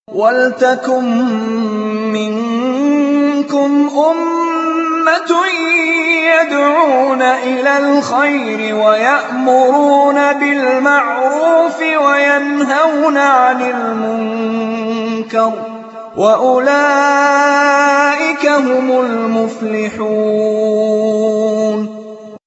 وَلْتَكُن مِّنكُمْ أُمَّةٌ يَدْعُونَ إِلَى الْخَيْرِ وَيَأْمُرُونَ بِالْمَعْرُوفِ وَيَنْهَوْنَ عَنِ الْمُنكَرِ ۚ وَأُولَٰئِكَ هُمُ الْمُفْلِحُونَ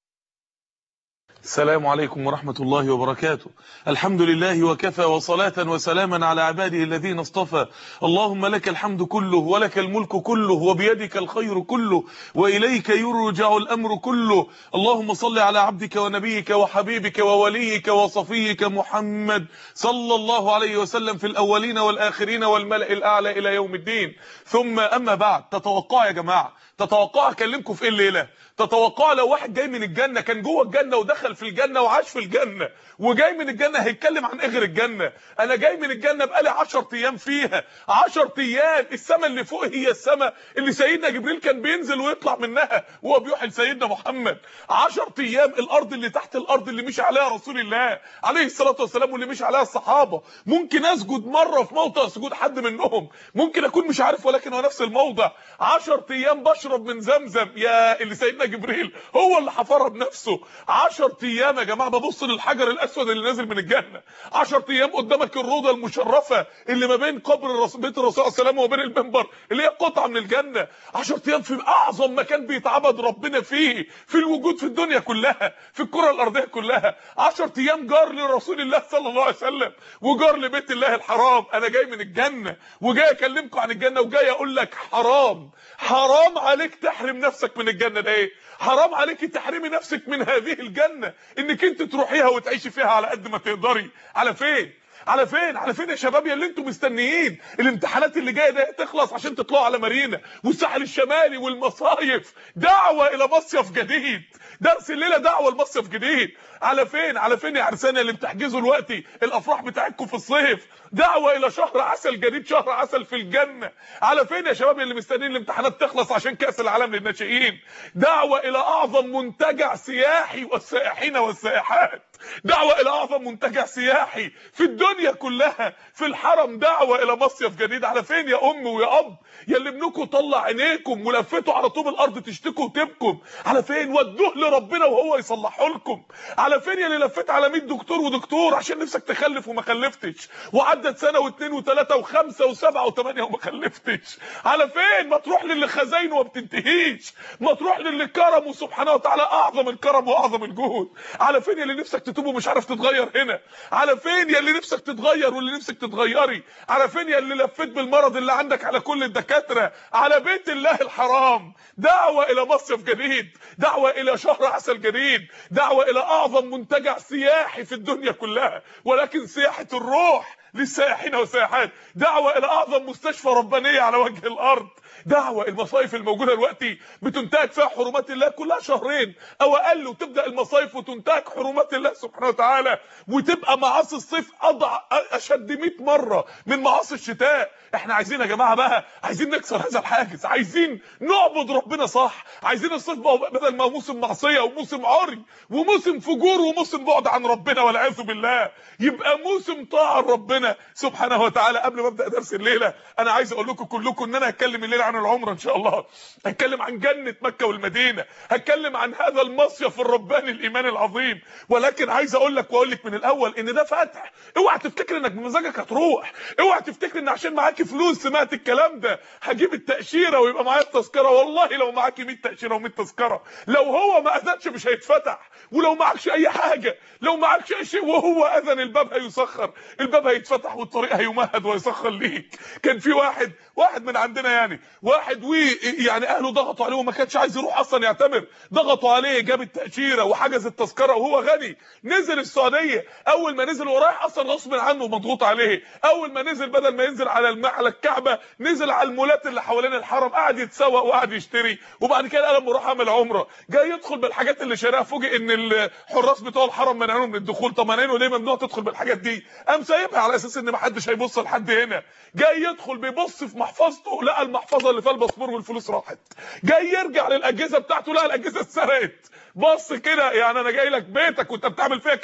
السلام عليكم ورحمة الله وبركاته الحمد لله وكفى وصلاة وسلاما على عباده الذين اصطفى اللهم لك الحمد كله ولك الملك كله وبيدك الخير كله وإليك يرجع الأمر كله اللهم صل على عبدك ونبيك وحبيبك ووليك وصفيك محمد صلى الله عليه وسلم في الأولين والآخرين والملأ الأعلى إلى يوم الدين ثم أما بعد تتوقع يا جماعة تتوقع أكلمكم في إيه الليلة تتوقع لو واحد جاي من الجنة كان جوه الجنة ودخل في الجنة وعاش في الجنة وجاي من الجنة هيتكلم عن ايه غير الجنة انا جاي من الجنة بقالي 10 ايام فيها 10 ايام السماء اللي فوق هي السماء اللي سيدنا جبريل كان بينزل ويطلع منها وهو بيوحي لسيدنا محمد 10 ايام الارض اللي تحت الارض اللي مشي عليها رسول الله عليه الصلاة والسلام واللي مشي عليها الصحابة ممكن اسجد مرة في موضع سجود حد منهم ممكن اكون مش عارف ولكن هو نفس الموضع 10 ايام بشرب من زمزم يا اللي سيدنا جبريل هو اللي حفرها بنفسه 10 ايام يا جماعه ببص للحجر الاسود اللي نازل من الجنه 10 ايام قدامك الروضه المشرفه اللي ما بين قبر الرسول بيت الرسول صلى الله عليه وسلم وبين المنبر اللي هي قطعه من الجنه 10 ايام في اعظم مكان بيتعبد ربنا فيه في الوجود في الدنيا كلها في الكره الارضيه كلها 10 ايام جار لرسول الله صلى الله عليه وسلم وجار لبيت الله الحرام انا جاي من الجنه وجاي اكلمكم عن الجنه وجاي اقول لك حرام حرام عليك تحرم نفسك من الجنه ده ايه حرام عليك تحرمي نفسك من هذه الجنة انك انت تروحيها وتعيشي فيها على قد ما تقدري على فين على فين على فين يا شباب يا اللي انتم مستنيين الامتحانات اللي جايه ده تخلص عشان تطلعوا على مارينا والساحل الشمالي والمصايف دعوه الى مصيف جديد درس الليله دعوه لمصيف جديد على فين على فين يا عرسانه اللي بتحجزوا دلوقتي الافراح بتاعتكم في الصيف دعوه الى شهر عسل جديد شهر عسل في الجنه على فين يا شباب اللي مستنيين الامتحانات تخلص عشان كاس العالم للناشئين دعوه الى اعظم منتجع سياحي والسائحين والسائحات دعوه الى اعظم منتجع سياحي في الدنيا كلها في الحرم دعوه الى مصيف جديد على فين يا ام ويا اب يا اللي ابنكم طلع عينيكم ولفتوا على طوب الارض تشتكوا وتبكم على فين ودوه لربنا وهو يصلحه لكم على فين يا اللي لفيت على 100 دكتور ودكتور عشان نفسك تخلف وما خلفتش وعدت سنه واثنين وثلاثه وخمسه وسبعه وثمانيه وما خلفتش على فين ما تروح للي خزاينه ما بتنتهيش ما تروح للي كرمه سبحانه وتعالى اعظم الكرم واعظم الجهود على فين يا اللي نفسك تتوب ومش عارف تتغير هنا على فين يا اللي نفسك تتغير واللي نفسك تتغيري على فين يا اللي لفيت بالمرض اللي عندك على كل الدكاتره على بيت الله الحرام دعوه الى مصيف جديد دعوه الى شهر عسل جديد دعوه الى اعظم منتجع سياحي في الدنيا كلها ولكن سياحه الروح للسائحين والسائحات دعوه الى اعظم مستشفى ربانيه على وجه الارض دعوه المصايف الموجوده دلوقتي بتنتهك فيها حرمات الله كلها شهرين او اقل وتبدا المصايف وتنتهك حرمات الله سبحانه وتعالى وتبقى معاصي الصيف اضع اشد 100 مره من معاصي الشتاء احنا عايزين يا جماعه بقى عايزين نكسر هذا الحاجز عايزين نعبد ربنا صح عايزين الصيف بقى بدل ما هو موسم معصيه وموسم عري وموسم فجور وموسم بعد عن ربنا والعياذ بالله يبقى موسم طاعه لربنا سبحانه وتعالى قبل ما ابدا درس الليله انا عايز اقول لكم كلكم ان انا هتكلم الليله عن العمره ان شاء الله هتكلم عن جنه مكه والمدينه هتكلم عن هذا المصيف الرباني الايمان العظيم ولكن عايز اقول لك واقول لك من الاول ان ده فتح اوعى تفتكر انك بمزاجك هتروح اوعى تفتكر ان عشان معاكي فلوس سمعت الكلام ده هجيب التاشيره ويبقى معايا التذكره والله لو معاكي 100 تاشيره و100 تذكره لو هو ما اذنش مش هيتفتح ولو معكش اي حاجه لو معكش اي شيء وهو اذن الباب هيسخر الباب هيتفتح والطريق هيمهد ويسخر ليك كان في واحد واحد من عندنا يعني واحد وي يعني اهله ضغطوا عليه وما كانش عايز يروح اصلا يعتمر ضغطوا عليه جاب التاشيره وحجز التذكره وهو غني نزل السعوديه اول ما نزل ورايح اصلا غصب عنه مضغوط عليه اول ما نزل بدل ما ينزل على الم... على الكعبه نزل على المولات اللي حوالين الحرم قعد يتسوق وقعد يشتري وبعد كده قال اما اروح اعمل عمره جاي يدخل بالحاجات اللي شاريها فوجئ ان الحراس بتوع الحرم منعينه من الدخول طب منعينه ليه ممنوع تدخل بالحاجات دي قام سايبها على اساس ان ما حدش هيبص لحد هنا جاي يدخل بيبص في محفظته لقى المحفظه اللي فيها الباسبور والفلوس راحت جاي يرجع للاجهزه بتاعته لقى الاجهزه اتسرقت بص كده يعني انا جاي لك بيتك وانت بتعمل فيها كده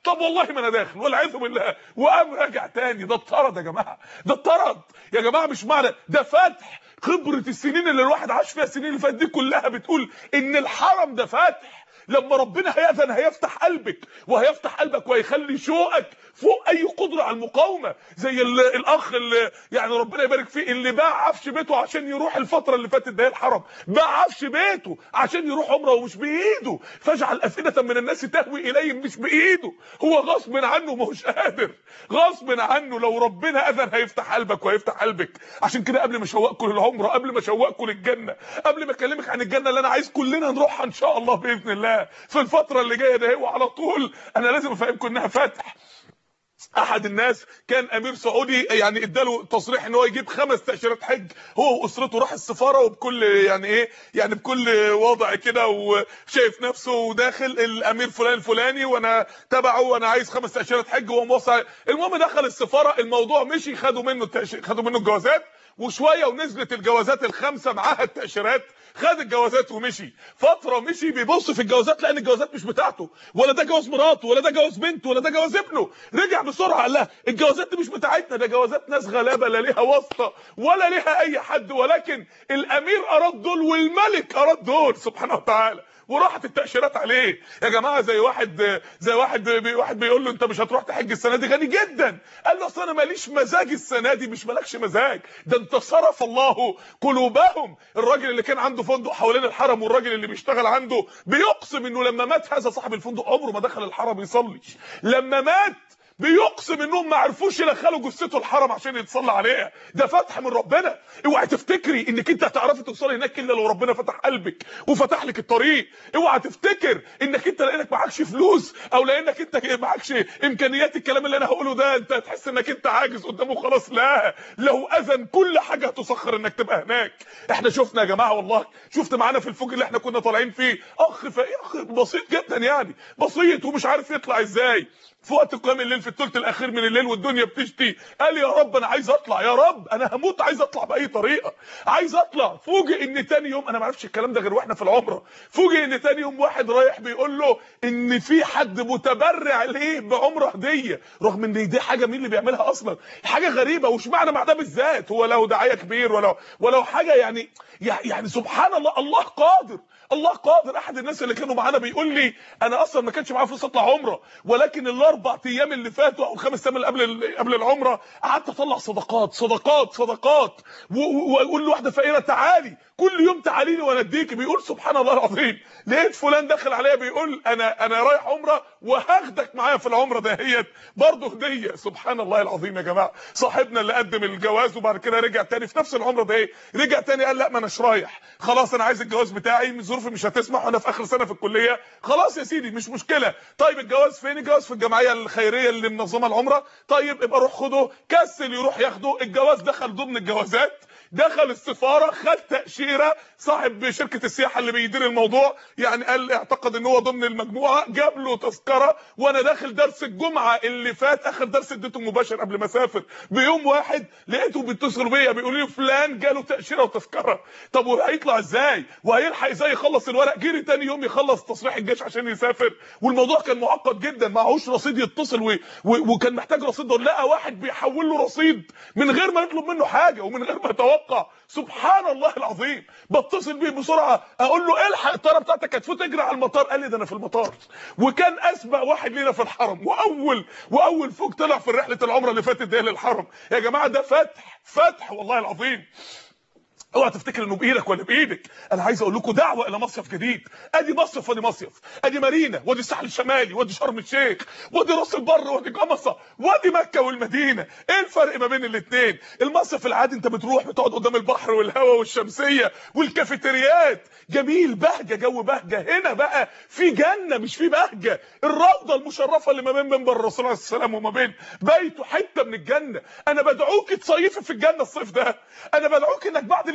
طب والله ما انا داخل والعياذ بالله وقام راجع تاني ده اتطرد يا جماعه ده اتطرد يا جماعه مش معنى ده فتح خبره السنين اللي الواحد عاش فيها السنين اللي فاتت دي كلها بتقول ان الحرم ده فاتح لما ربنا هيأذن هيفتح قلبك وهيفتح قلبك وهيخلي شوقك فوق اي قدره على المقاومه زي ال- الاخ اللي يعني ربنا يبارك فيه اللي باع عفش بيته عشان يروح الفتره اللي فاتت ده الحرم باع عفش بيته عشان يروح عمره ومش بايده فاجعل افئده من الناس تهوي اليهم مش بايده هو غصب عنه مش قادر غصب عنه لو ربنا اذن هيفتح قلبك وهيفتح قلبك عشان كده قبل ما اشوقكم للعمره قبل ما اشوقكم للجنه قبل ما اكلمك عن الجنه اللي انا عايز كلنا نروحها ان شاء الله باذن الله في الفتره اللي جايه ده هو على طول انا لازم افهمكم انها فتح احد الناس كان امير سعودي يعني اداله تصريح ان هو يجيب خمس تاشيرات حج هو واسرته راح السفاره وبكل يعني ايه يعني بكل وضع كده وشايف نفسه داخل الامير فلان الفلاني وانا تبعه وانا عايز خمس تاشيرات حج وهو موصل المهم دخل السفاره الموضوع مشي خدوا منه التأشير خدوا منه الجوازات وشويه ونزلت الجوازات الخمسه معاها التاشيرات خد الجوازات ومشي فتره مشي بيبص في الجوازات لان الجوازات مش بتاعته ولا ده جواز مراته ولا ده جواز بنته ولا ده جواز ابنه رجع بسرعه قال لها الجوازات دي مش بتاعتنا ده جوازات ناس غلابه لا ليها واسطه ولا ليها اي حد ولكن الامير اراد دول والملك اراد دول سبحانه وتعالى وراحت التاشيرات عليه يا جماعه زي واحد زي واحد بي واحد بيقول له انت مش هتروح تحج السنه دي غني جدا قال له اصل انا ماليش مزاج السنه دي مش مالكش مزاج ده انت صرف الله قلوبهم الراجل اللي كان عنده فندق حوالين الحرم والراجل اللي بيشتغل عنده بيقسم انه لما مات هذا صاحب الفندق عمره ما دخل الحرم يصلي لما مات بيقسم انهم ما عرفوش يدخلوا جثته الحرم عشان يتصلى عليها ده فتح من ربنا اوعي تفتكري انك انت هتعرفي توصلي هناك الا لو ربنا فتح قلبك وفتح لك الطريق اوعي تفتكر انك انت لانك معكش فلوس او لانك انت معكش امكانيات الكلام اللي انا هقوله ده انت هتحس انك انت عاجز قدامه خلاص لا لو اذن كل حاجه هتسخر انك تبقى هناك احنا شفنا يا جماعه والله شفت معانا في الفوج اللي احنا كنا طالعين فيه اخ فقير اخ بسيط جدا يعني بسيط ومش عارف يطلع ازاي في وقت قيام الليل في الثلث الاخير من الليل والدنيا بتشتي قال يا رب انا عايز اطلع يا رب انا هموت عايز اطلع باي طريقه عايز اطلع فوجئ ان تاني يوم انا ما اعرفش الكلام ده غير واحنا في العمره فوجئ ان تاني يوم واحد رايح بيقول له ان في حد متبرع ليه بعمره هديه رغم ان دي حاجه مين اللي بيعملها اصلا حاجه غريبه وش معنى مع ده بالذات هو لو داعيه كبير ولو ولو حاجه يعني يعني سبحان الله الله قادر الله قادر احد الناس اللي كانوا معانا بيقول لي انا اصلا ما كانش معايا فلوس اطلع عمره ولكن الاربع ايام اللي فاتوا او الخمس ايام اللي قبل قبل العمره قعدت اطلع صدقات صدقات صدقات واقول لواحده فقيره تعالي كل يوم تعالي لي وانا اديكي بيقول سبحان الله العظيم لقيت فلان داخل عليا بيقول انا انا رايح عمره وهاخدك معايا في العمره دهيت برضه هديه سبحان الله العظيم يا جماعه صاحبنا اللي قدم الجواز وبعد كده رجع تاني في نفس العمره ده رجع تاني قال لا ما اناش رايح خلاص انا عايز الجواز بتاعي ظروفي مش هتسمح وانا في اخر سنه في الكليه خلاص يا سيدي مش مشكله طيب الجواز فين الجواز في الجمعيه الخيريه اللي منظمه العمره طيب ابقى روح خده كسل يروح ياخده الجواز دخل ضمن الجوازات دخل السفاره خد تاشيره صاحب شركه السياحه اللي بيدير الموضوع يعني قال اعتقد ان هو ضمن المجموعه جاب له تذكره وانا داخل درس الجمعه اللي فات اخر درس اديته مباشر قبل ما اسافر بيوم واحد لقيته بيتصلوا بيا بيقولوا لي فلان جاله تاشيره وتذكره طب وهيطلع ازاي وهيلحق ازاي يخلص الورق جري تاني يوم يخلص تصريح الجيش عشان يسافر والموضوع كان معقد جدا معهوش رصيد يتصل و... و... وكان محتاج رصيد ده لقى واحد بيحول له رصيد من غير ما يطلب منه حاجه ومن غير ما يتوقع سبحان الله العظيم بتصل بيه بسرعه اقول له الحق الطياره بتاعتك هتفوت اجري على المطار قال لي ده انا في المطار وكان اسبق واحد لينا في الحرم واول واول فوق طلع في رحله العمره اللي فاتت دي للحرم يا جماعه ده فتح فتح والله العظيم اوعى تفتكر انه بايدك ولا بايدك انا عايز اقول لكم دعوه الى مصيف جديد ادي مصيف وادي مصيف ادي مارينا وادي الساحل الشمالي وادي شرم الشيخ وادي راس البر وادي جمصه وادي مكه والمدينه ايه الفرق ما بين الاثنين المصيف العادي انت بتروح بتقعد قدام البحر والهواء والشمسيه والكافيتريات جميل بهجه جو بهجه هنا بقى في جنه مش في بهجه الروضه المشرفه اللي ما بين منبر الرسول عليه السلام وما بين بيته حته من الجنه انا بدعوك تصيفي في الجنه الصيف ده انا بدعوك انك بعد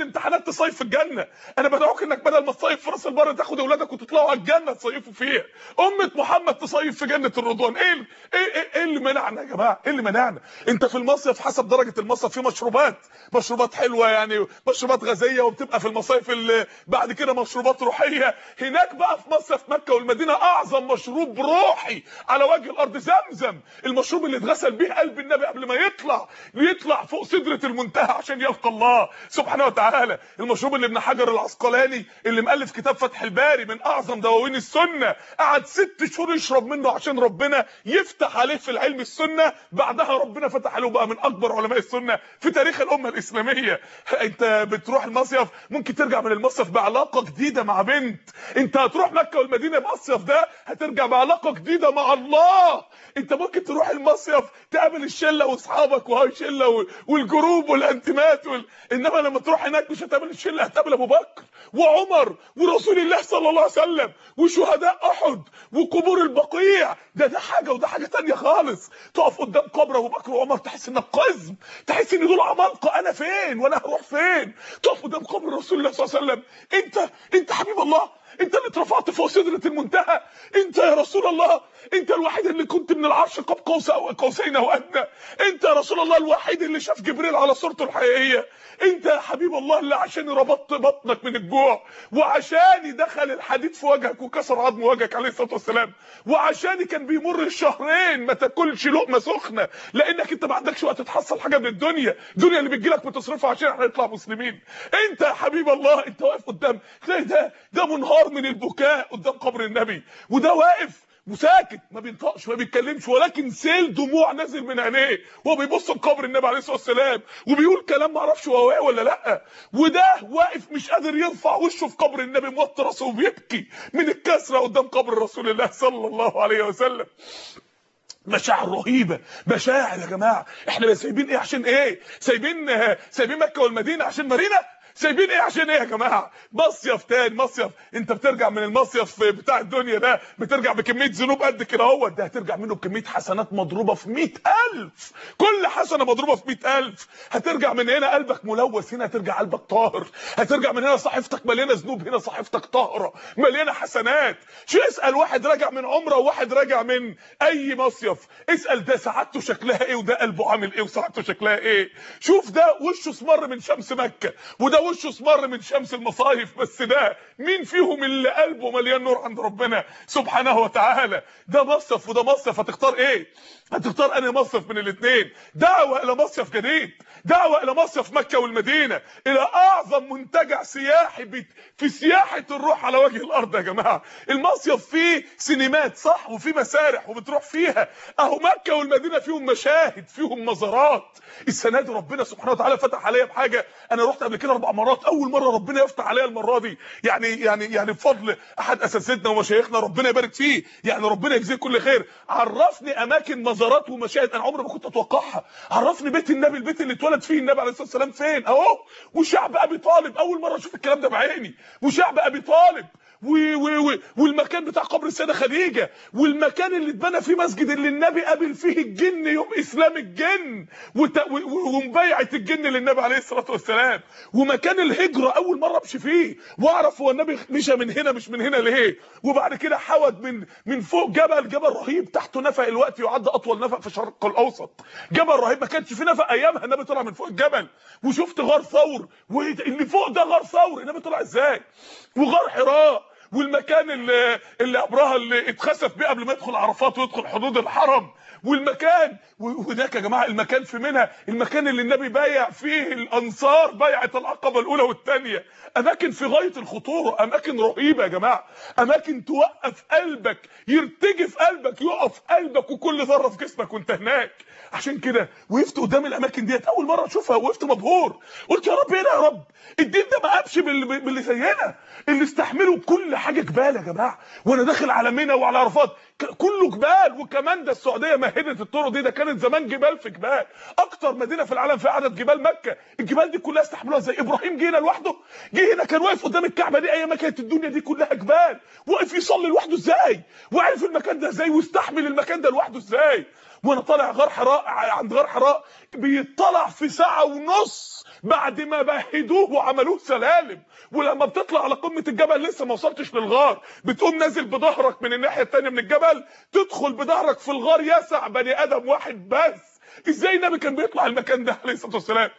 الامتحانات تصيف في الجنه انا بدعوك انك بدل ما تصيف في راس البر تاخد اولادك وتطلعوا على الجنه تصيفوا فيها امه محمد تصيف في جنه الرضوان ايه ال- ايه ايه, إيه اللي منعنا يا جماعه ايه اللي منعنا انت في المصيف حسب درجه المصيف في مشروبات مشروبات حلوه يعني مشروبات غازيه وبتبقى في المصايف اللي بعد كده مشروبات روحيه هناك بقى في مصيف مكه والمدينه اعظم مشروب روحي على وجه الارض زمزم المشروب اللي اتغسل بيه قلب النبي قبل ما يطلع يطلع فوق سدره المنتهى عشان يلقى الله سبحانه وتعالى المشروب اللي ابن حجر العسقلاني اللي مؤلف كتاب فتح الباري من اعظم دواوين السنه قعد ست شهور يشرب منه عشان ربنا يفتح عليه في العلم السنه بعدها ربنا فتح عليه بقى من اكبر علماء السنه في تاريخ الامه الاسلاميه انت بتروح المصيف ممكن ترجع من المصيف بعلاقه جديده مع بنت انت هتروح مكه والمدينه مصيف ده هترجع بعلاقه جديده مع الله انت ممكن تروح المصيف تقابل الشله واصحابك وهاي شله وال- والجروب والانتمات وال... انما لما تروح هناك مش هتقابل الشله هتقابل ابو بكر وعمر ورسول الله صلى الله عليه وسلم وشهداء احد وقبور البقيع ده ده حاجه وده حاجه تانية خالص تقف قدام قبر ابو بكر وعمر تحس انك قزم تحس ان دول عمالقه انا فين وانا هروح فين تقف قدام قبر رسول الله صلى الله عليه وسلم انت انت حبيب الله انت اللي اترفعت فوق سدره المنتهى انت يا رسول الله انت الوحيد اللي كنت من العرش قاب قوس او قوسين او ادنى انت يا رسول الله الوحيد اللي شاف جبريل على صورته الحقيقيه انت يا حبيب الله اللي عشان ربطت بطنك من الجوع وعشان دخل الحديد في وجهك وكسر عظم وجهك عليه الصلاه والسلام وعشان كان بيمر الشهرين ما تاكلش لقمه سخنه لانك انت ما عندكش وقت تحصل حاجه من الدنيا الدنيا اللي بتجيلك بتصرفها عشان احنا نطلع مسلمين انت يا حبيب الله انت واقف قدام تلاقي ده ده منهار من البكاء قدام قبر النبي وده واقف وساكت ما بينطقش ما بيتكلمش ولكن سيل دموع نازل من عينيه وهو بيبص لقبر النبي عليه الصلاه والسلام وبيقول كلام ما اعرفش هو واقع ولا لا وده واقف مش قادر يرفع وشه في قبر النبي موطي راسه وبيبكي من الكسره قدام قبر رسول الله صلى الله عليه وسلم مشاعر رهيبه مشاعر يا جماعه احنا سايبين ايه عشان ايه سايبين آه، سايبين مكه والمدينه عشان مارينا سايبين ايه عشان ايه يا جماعه مصيف تاني مصيف انت بترجع من المصيف بتاع الدنيا ده بترجع بكميه ذنوب قد كده اهوت ده هترجع منه بكميه حسنات مضروبه في 100000 كل حسنه مضروبه في 100000 هترجع من هنا قلبك ملوث هنا هترجع قلبك طاهر هترجع من هنا صحيفتك مليانه ذنوب هنا صحيفتك طاهره مليانه حسنات شو اسال واحد راجع من عمره وواحد راجع من اي مصيف اسال ده سعادته شكلها ايه وده قلبه عامل ايه وسعادته شكلها ايه شوف ده وشه اسمر من شمس مكه وده وشه اسمر من شمس المصايف بس ده مين فيهم اللي قلبه مليان نور عند ربنا سبحانه وتعالى ده مصيف وده مصيف هتختار ايه هتختار انهي مصيف من الاثنين دعوه الى مصيف جديد دعوه الى مصيف مكه والمدينه الى اعظم منتجع سياحي بت- في سياحه الروح على وجه الارض يا جماعه المصيف فيه سينمات صح وفيه مسارح وبتروح فيها اهو مكه والمدينه فيهم مشاهد فيهم مزارات السنه دي ربنا سبحانه وتعالى فتح عليا بحاجه انا رحت قبل كده اربع مرات اول مره ربنا يفتح عليا المره دي يعني يعني يعني بفضل احد اساتذتنا ومشايخنا ربنا يبارك فيه يعني ربنا يجزيه كل خير عرفني اماكن مزارات ومشاهد انا عمري ما كنت اتوقعها عرفني بيت النبي البيت اللي اتولد فيه النبي عليه الصلاه والسلام فين اهو وشعب ابي طالب اول مره اشوف الكلام ده بعيني وشعب ابي طالب و و و والمكان بتاع قبر السيده خديجه والمكان اللي اتبنى فيه مسجد اللي النبي قابل فيه الجن يوم اسلام الجن وت- و- و- ومبايعه الجن للنبي عليه الصلاه والسلام ومكان الهجره اول مره امشي فيه واعرف هو النبي مشى من هنا مش من هنا ليه وبعد كده حود من من فوق جبل جبل رهيب تحته نفق الوقت يعد اطول نفق في الشرق الاوسط جبل رهيب ما كانش في نفق ايامها النبي طلع من فوق الجبل وشفت غار ثور واللي فوق ده غار ثور النبي طلع ازاي وغار حراء والمكان اللي اللي ابرهه اللي اتخسف بيه قبل ما يدخل عرفات ويدخل حدود الحرم والمكان وهناك يا جماعه المكان في منى المكان اللي النبي بايع فيه الانصار بيعه العقبه الاولى والثانيه اماكن في غايه الخطوره اماكن رهيبه يا جماعه اماكن توقف قلبك يرتجف قلبك يقف قلبك وكل ذره في جسمك وانت هناك عشان كده وقفت قدام الاماكن ديت اول مره اشوفها وقفت مبهور قلت يا رب ايه ده يا رب الدين ده ما قابش بال- باللي زينا اللي استحملوا كل حاجه جبال يا جماعه وانا داخل على منى وعلى عرفات ك- كله جبال وكمان ده السعوديه مهدت الطرق دي ده كانت زمان جبال في جبال اكتر مدينه في العالم فيها عدد جبال مكه الجبال دي كلها استحملوها ازاي ابراهيم جه هنا لوحده جه هنا كان واقف قدام الكعبه دي ايام ما كانت الدنيا دي كلها جبال واقف يصلي لوحده ازاي وعرف المكان ده ازاي واستحمل المكان ده لوحده ازاي وانا طالع غار حراء عند غار حراء بيطلع في ساعه ونص بعد ما بهدوه وعملوه سلالم ولما بتطلع على قمه الجبل لسه ما وصلتش للغار بتقوم نازل بظهرك من الناحيه الثانيه من الجبل تدخل بظهرك في الغار يسع بني ادم واحد بس ازاي النبي كان بيطلع المكان ده عليه الصلاه والسلام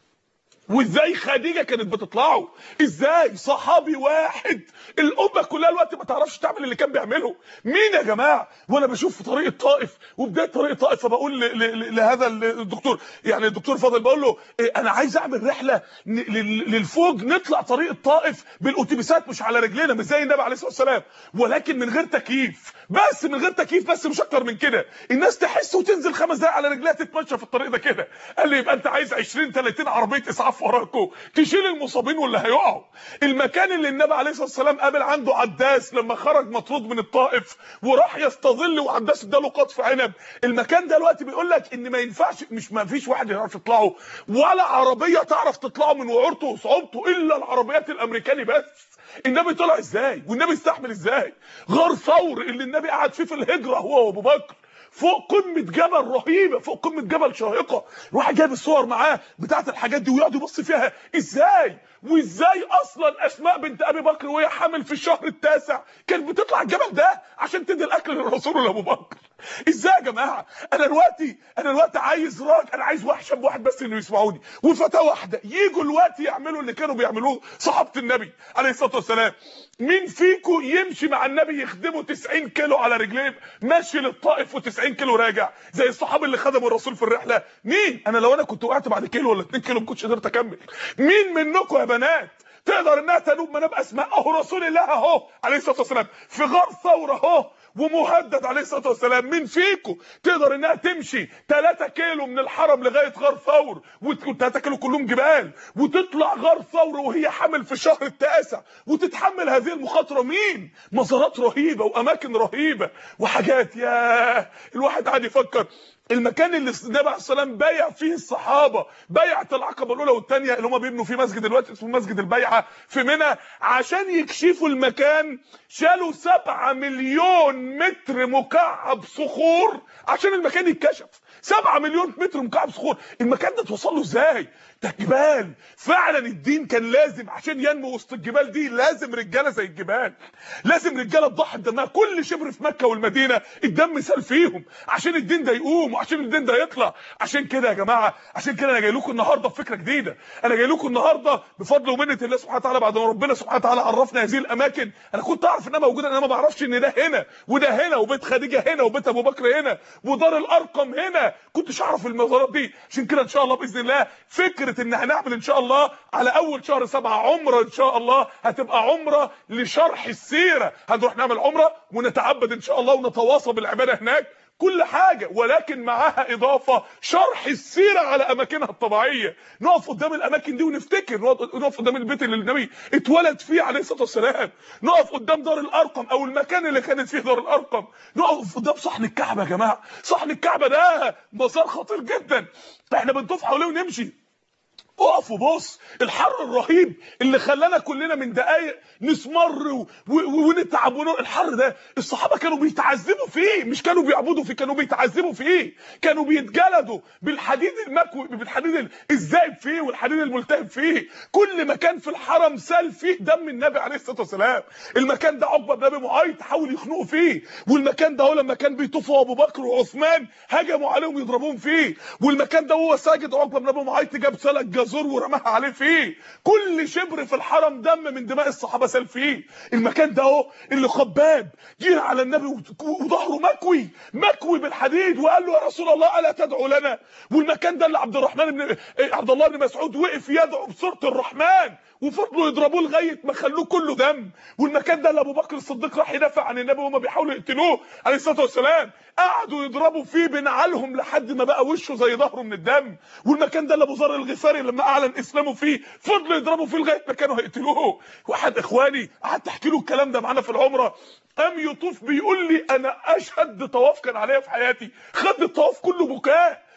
وازاي خديجه كانت بتطلعه ازاي صحابي واحد الامه كلها الوقت ما تعرفش تعمل اللي كان بيعمله مين يا جماعه وانا بشوف في طريق الطائف وبدايه طريق الطائف فبقول ل- ل- لهذا الدكتور يعني الدكتور فاضل بقول له إيه، انا عايز اعمل رحله ن- لل- للفوج نطلع طريق الطائف بالاتوبيسات مش على رجلينا مش زي النبي عليه الصلاه والسلام ولكن من غير تكييف بس من غير تكييف بس مش اكتر من كده الناس تحس وتنزل خمس دقايق على رجليها تتمشى في الطريق ده كده قال لي يبقى انت عايز 20 30 عربيه اسعاف وراكوا تشيل المصابين واللي هيقعوا المكان اللي النبي عليه الصلاه والسلام قابل عنده عداس لما خرج مطرود من الطائف وراح يستظل وعداس اداله قطف عنب المكان ده دلوقتي بيقول لك ان ما ينفعش مش ما فيش واحد يعرف يطلعه ولا عربيه تعرف تطلعه من وعورته وصعوبته الا العربيات الامريكاني بس النبي طلع ازاي والنبي استحمل ازاي غار ثور اللي النبي قعد فيه في الهجره هو وابو بكر فوق قمه جبل رهيبه فوق قمه جبل شاهقه واحد جايب الصور معاه بتاعه الحاجات دي ويقعد يبص فيها ازاي وازاي اصلا اسماء بنت ابي بكر وهي حامل في الشهر التاسع كانت بتطلع الجبل ده عشان تدي الاكل للرسول ولابو بكر ازاي يا جماعه انا دلوقتي انا دلوقتي عايز راجل انا عايز واحد شاب واحد بس اللي يسمعوني وفتاه واحده يجوا الوقت يعملوا اللي كانوا بيعملوه صحابه النبي عليه الصلاه والسلام مين فيكم يمشي مع النبي يخدمه 90 كيلو على رجليه ماشي للطائف و90 كيلو راجع زي الصحابه اللي خدموا الرسول في الرحله مين انا لو انا كنت وقعت بعد كيلو ولا 2 كيلو ما كنتش قدرت اكمل مين منكم يا بنات تقدر انها تنوب مناب اسماء اهو رسول الله اهو عليه الصلاه والسلام في غار ثور اهو ومهدد عليه الصلاه والسلام مين فيكم تقدر انها تمشي 3 كيلو من الحرم لغايه غار ثور و3 كيلو كلهم جبال وتطلع غار ثور وهي حامل في الشهر التاسع وتتحمل هذه المخاطره مين مزارات رهيبه واماكن رهيبه وحاجات يا الواحد قاعد يفكر المكان اللي النبي عليه السلام بايع فيه الصحابه بيعه العقبه الاولى والثانيه اللي هم بيبنوا فيه مسجد دلوقتي اسمه مسجد البيعه في منى عشان يكشفوا المكان شالوا 7 مليون متر مكعب صخور عشان المكان يتكشف 7 مليون متر مكعب صخور المكان ده توصل له ازاي ده جبال فعلا الدين كان لازم عشان ينمو وسط الجبال دي لازم رجاله زي الجبال لازم رجاله تضحي بدمها كل شبر في مكه والمدينه الدم سال فيهم عشان الدين ده يقوم وعشان الدين ده يطلع عشان كده يا جماعه عشان كده انا جاي لكم النهارده بفكره جديده انا جاي لكم النهارده بفضل ومنه الله سبحانه وتعالى بعد ما ربنا سبحانه وتعالى عرفنا هذه الاماكن انا كنت اعرف انها موجوده انا ما بعرفش ان ده هنا وده هنا وبيت خديجه هنا وبيت ابو بكر هنا ودار الارقم هنا كنتش اعرف المزارات دي عشان كده ان شاء الله باذن الله فكره ان هنعمل ان شاء الله على اول شهر سبعة عمره ان شاء الله هتبقى عمره لشرح السيره هنروح نعمل عمره ونتعبد ان شاء الله ونتواصى بالعباده هناك كل حاجة ولكن معاها إضافة شرح السيرة على أماكنها الطبيعية نقف قدام الأماكن دي ونفتكر نقف قدام البيت اللي النبي اتولد فيه عليه الصلاة والسلام نقف قدام دار الأرقم أو المكان اللي كانت فيه دار الأرقم نقف قدام صحن الكعبة يا جماعة صحن الكعبة ده مزار خطير جدا احنا بنطوف حواليه ونمشي اقف وبص الحر الرهيب اللي خلانا كلنا من دقايق نسمر و... و... ونتعب ون... الحر ده الصحابه كانوا بيتعذبوا فيه مش كانوا بيعبدوا فيه كانوا بيتعذبوا فيه كانوا بيتجلدوا بالحديد المكوي بالحديد ال- الذائب فيه والحديد الملتهب فيه كل مكان في الحرم سال فيه دم النبي عليه الصلاه والسلام المكان ده عقبه بن ابي معيط حاول يخنقوا فيه والمكان ده هو لما كان بيطوفوا ابو بكر وعثمان هجموا عليهم يضربوهم فيه والمكان ده هو ساجد عقبه بن ابي معيط جاب سلك جزور ورماها عليه فيه كل شبر في الحرم دم من دماء الصحابه سال فيه المكان ده اهو اللي خباب جه على النبي وت- وظهره مكوي مكوي بالحديد وقال له يا رسول الله الا تدعو لنا والمكان ده اللي عبد الرحمن بن إيه، عبد الله بن مسعود وقف يدعو بصوره الرحمن وفضلوا يضربوه لغايه ما خلوه كله دم والمكان ده اللي ابو بكر الصديق راح يدافع عن النبي وهم بيحاولوا يقتلوه عليه الصلاه والسلام قعدوا يضربوا فيه بنعالهم لحد ما بقى وشه زي ظهره من الدم والمكان ده اللي ابو ذر الغفاري لما اعلن اسلامه فيه فضلوا يضربوا فيه لغايه ما كانوا هيقتلوه واحد اخواني قعدت احكي له الكلام ده معانا في العمره قام يطوف بيقول لي انا اشهد طواف كان عليا في حياتي خد الطواف كله بكاء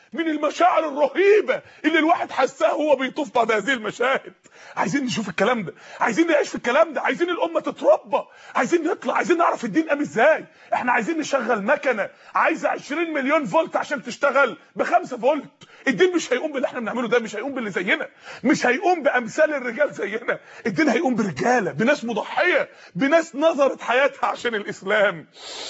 من المشاعر الرهيبه اللي الواحد حسها وهو بيطوف بعد هذه المشاهد عايزين نشوف الكلام ده عايزين نعيش في الكلام ده عايزين الامه تتربى عايزين نطلع عايزين نعرف الدين قام ازاي احنا عايزين نشغل مكنه عايزه 20 مليون فولت عشان تشتغل ب 5 فولت الدين مش هيقوم باللي احنا بنعمله ده مش هيقوم باللي زينا مش هيقوم بامثال الرجال زينا الدين هيقوم برجاله بناس مضحيه بناس نظرت حياتها عشان الاسلام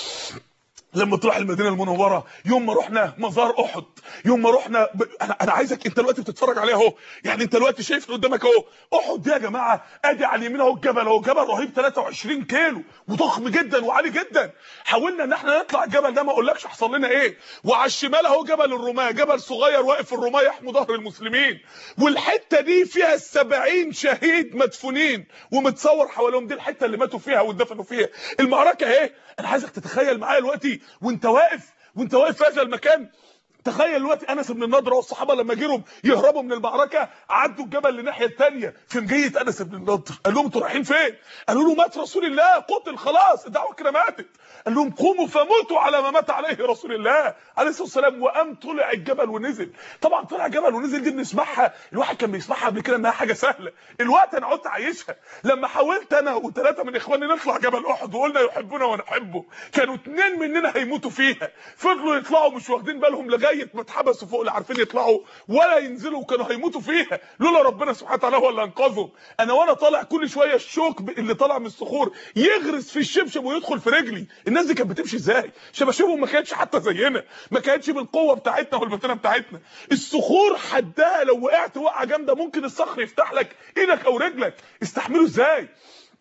لما تروح المدينه المنوره يوم ما رحنا مزار احد يوم ما رحنا ب... انا انا عايزك انت دلوقتي بتتفرج عليها اهو يعني انت دلوقتي شايف قدامك اهو احد دي يا جماعه ادي على اليمين اهو الجبل اهو جبل رهيب 23 كيلو وضخم جدا وعالي جدا حاولنا ان احنا نطلع الجبل ده ما اقولكش حصل لنا ايه وعلى الشمال اهو جبل الرماه جبل صغير واقف في الرماه يحمي ظهر المسلمين والحته دي فيها 70 شهيد مدفونين ومتصور حواليهم دي الحته اللي ماتوا فيها واتدفنوا فيها المعركه اهي انا عايزك تتخيل معايا دلوقتي وانت واقف وانت واقف في هذا المكان تخيل دلوقتي انس بن النضر والصحابه لما جروا يهربوا من المعركه عدوا الجبل للناحيه الثانيه في مجيه انس بن النضر قال لهم انتوا رايحين فين قالوا له مات رسول الله قتل خلاص الدعوه كده ماتت قال لهم قوموا فموتوا على ما مات عليه رسول الله عليه الصلاه والسلام وقام طلع الجبل ونزل طبعا طلع الجبل ونزل دي بنسمعها الواحد كان بيسمعها قبل كده انها حاجه سهله الوقت انا قعدت عايشها لما حاولت انا وثلاثه من اخواني نطلع جبل احد وقلنا يحبنا ونحبه كانوا اتنين مننا هيموتوا فيها فضلوا يطلعوا مش واخدين بالهم لغايه ما اتحبسوا فوق لا عارفين يطلعوا ولا ينزلوا وكانوا هيموتوا فيها لولا ربنا سبحانه وتعالى هو اللي انقذهم انا وانا طالع كل شويه الشوك اللي طالع من الصخور يغرس في الشبشب ويدخل في رجلي الناس دي كانت بتمشي ازاي شباشبهم ما كانتش حتى زينا ما كانتش بالقوه بتاعتنا والمتانه بتاعتنا الصخور حدها لو وقعت وقعه جامده ممكن الصخر يفتح لك ايدك او رجلك استحملوا ازاي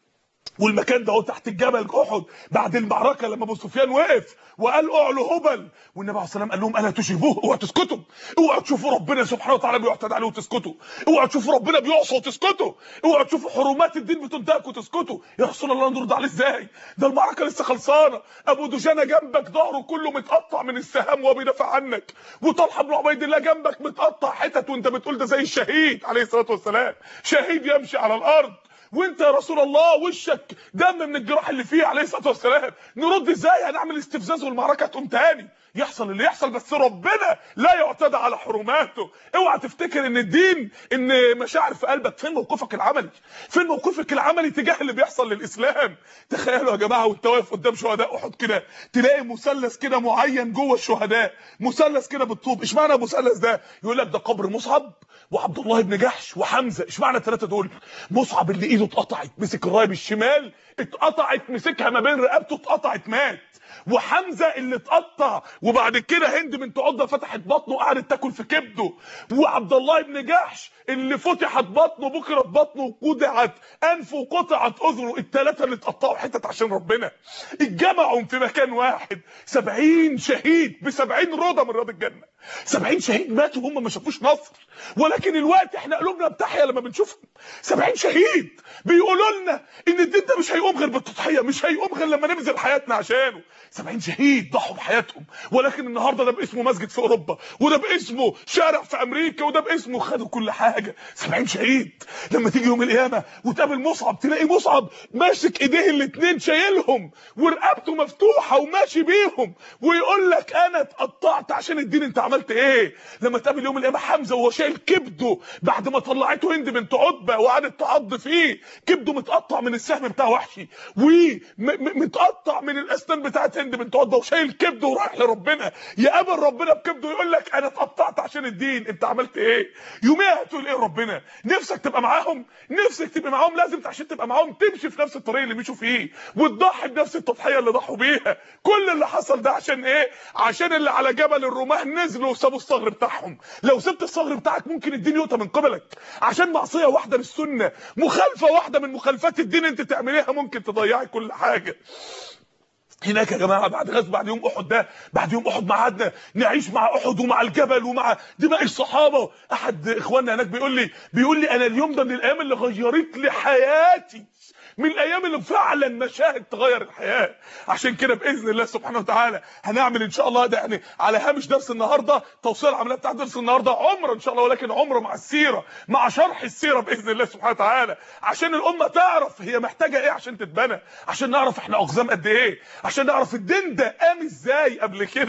والمكان ده هو تحت الجبل احد بعد المعركه لما ابو سفيان وقف وقال اعلوا هبل والنبي عليه الصلاه والسلام قال لهم الا تشربوه اوعوا تسكتوا اوعوا تشوفوا ربنا سبحانه وتعالى بيعتدى عليه وتسكتوا اوعوا تشوفوا ربنا بيعصى وتسكتوا اوعوا تشوفوا حرمات الدين بتنتهك وتسكتوا يا رسول الله نرد عليه ازاي ده المعركه لسه خلصانه ابو دجانه جنبك ظهره كله متقطع من السهام وهو بيدافع عنك وطلحه بن عبيد الله جنبك متقطع حتت وانت بتقول ده زي الشهيد عليه الصلاه والسلام شهيد يمشي على الارض وانت يا رسول الله وشك دم من الجراح اللي فيه عليه الصلاه والسلام نرد ازاي هنعمل استفزاز والمعركه تقوم تاني يحصل اللي يحصل بس ربنا لا يعتدى على حرماته اوعى تفتكر ان الدين ان مشاعر في قلبك فين موقفك العملي فين موقفك العملي تجاه اللي بيحصل للاسلام تخيلوا يا جماعه وانت واقف قدام شهداء احد كده تلاقي مثلث كده معين جوه الشهداء مثلث كده بالطوب اشمعنى المثلث ده يقول لك ده قبر مصعب وعبد الله بن جحش وحمزه اشمعنى الثلاثه دول مصعب اللي ايده اتقطعت مسك الرايه بالشمال اتقطعت مسكها ما بين رقبته اتقطعت مات وحمزه اللي اتقطع وبعد كده هند بنت عقده فتحت بطنه وقعدت تاكل في كبده وعبد الله بن جحش اللي فتحت بطنه بكرت بطنه وقطعت انفه وقطعت اذنه الثلاثه اللي اتقطعوا حتت عشان ربنا اتجمعوا في مكان واحد 70 شهيد ب 70 روضه من رياض الجنه 70 شهيد ماتوا هم ما شافوش نصر ولكن الوقت احنا قلوبنا بتحيا لما بنشوفهم 70 شهيد بيقولوا لنا ان الدين ده مش هيقوم غير بالتضحيه مش هيقوم غير لما نبذل حياتنا عشانه 70 شهيد ضحوا بحياتهم ولكن النهارده ده باسمه مسجد في اوروبا وده باسمه شارع في امريكا وده باسمه خدوا كل حاجه 70 شهيد لما تيجي يوم القيامه وتقابل مصعب تلاقي مصعب ماسك ايديه الاثنين شايلهم ورقبته مفتوحه وماشي بيهم ويقول لك انا اتقطعت عشان الدين انت عملت ايه لما تقابل يوم القيامه حمزه وهو شايل كبده بعد ما طلعته هند بنت عتبه وقعدت تعض فيه كبده متقطع من السهم بتاع وحشي ومتقطع من الاسنان بتاعت هند بنت عتبه وشايل كبده ورايح لربنا يقابل ربنا بكبده يقول لك انا اتقطعت عشان الدين انت عملت ايه يوميها هتقول ايه ربنا نفسك تبقى معاهم نفسك تبقى معاهم لازم عشان تبقى معاهم تمشي في نفس الطريق اللي مشوا فيه وتضحي بنفس التضحيه اللي ضحوا بيها كل اللي حصل ده عشان ايه عشان اللي على جبل الرماه نزلوا وسابوا الصغر بتاعهم لو سبت الصغر بتاعك ممكن الدين يؤتى من قبلك عشان معصيه واحده للسنه مخالفه واحده من مخالفات الدين انت تعمليها ممكن تضيعي كل حاجه هناك يا جماعه بعد غزو بعد يوم احد ده بعد يوم احد ما قعدنا نعيش مع احد ومع الجبل ومع دماء الصحابه احد اخواننا هناك بيقول لي بيقول لي انا اليوم ده من الايام اللي غيرت لي حياتي من الايام اللي فعلا مشاهد تغير الحياه عشان كده باذن الله سبحانه وتعالى هنعمل ان شاء الله ده يعني على هامش درس النهارده توصيل العمليه بتاع درس النهارده عمره ان شاء الله ولكن عمره مع السيره مع شرح السيره باذن الله سبحانه وتعالى عشان الامه تعرف هي محتاجه ايه عشان تتبنى عشان نعرف احنا اقزام قد ايه عشان نعرف الدين ده قام ازاي قبل كده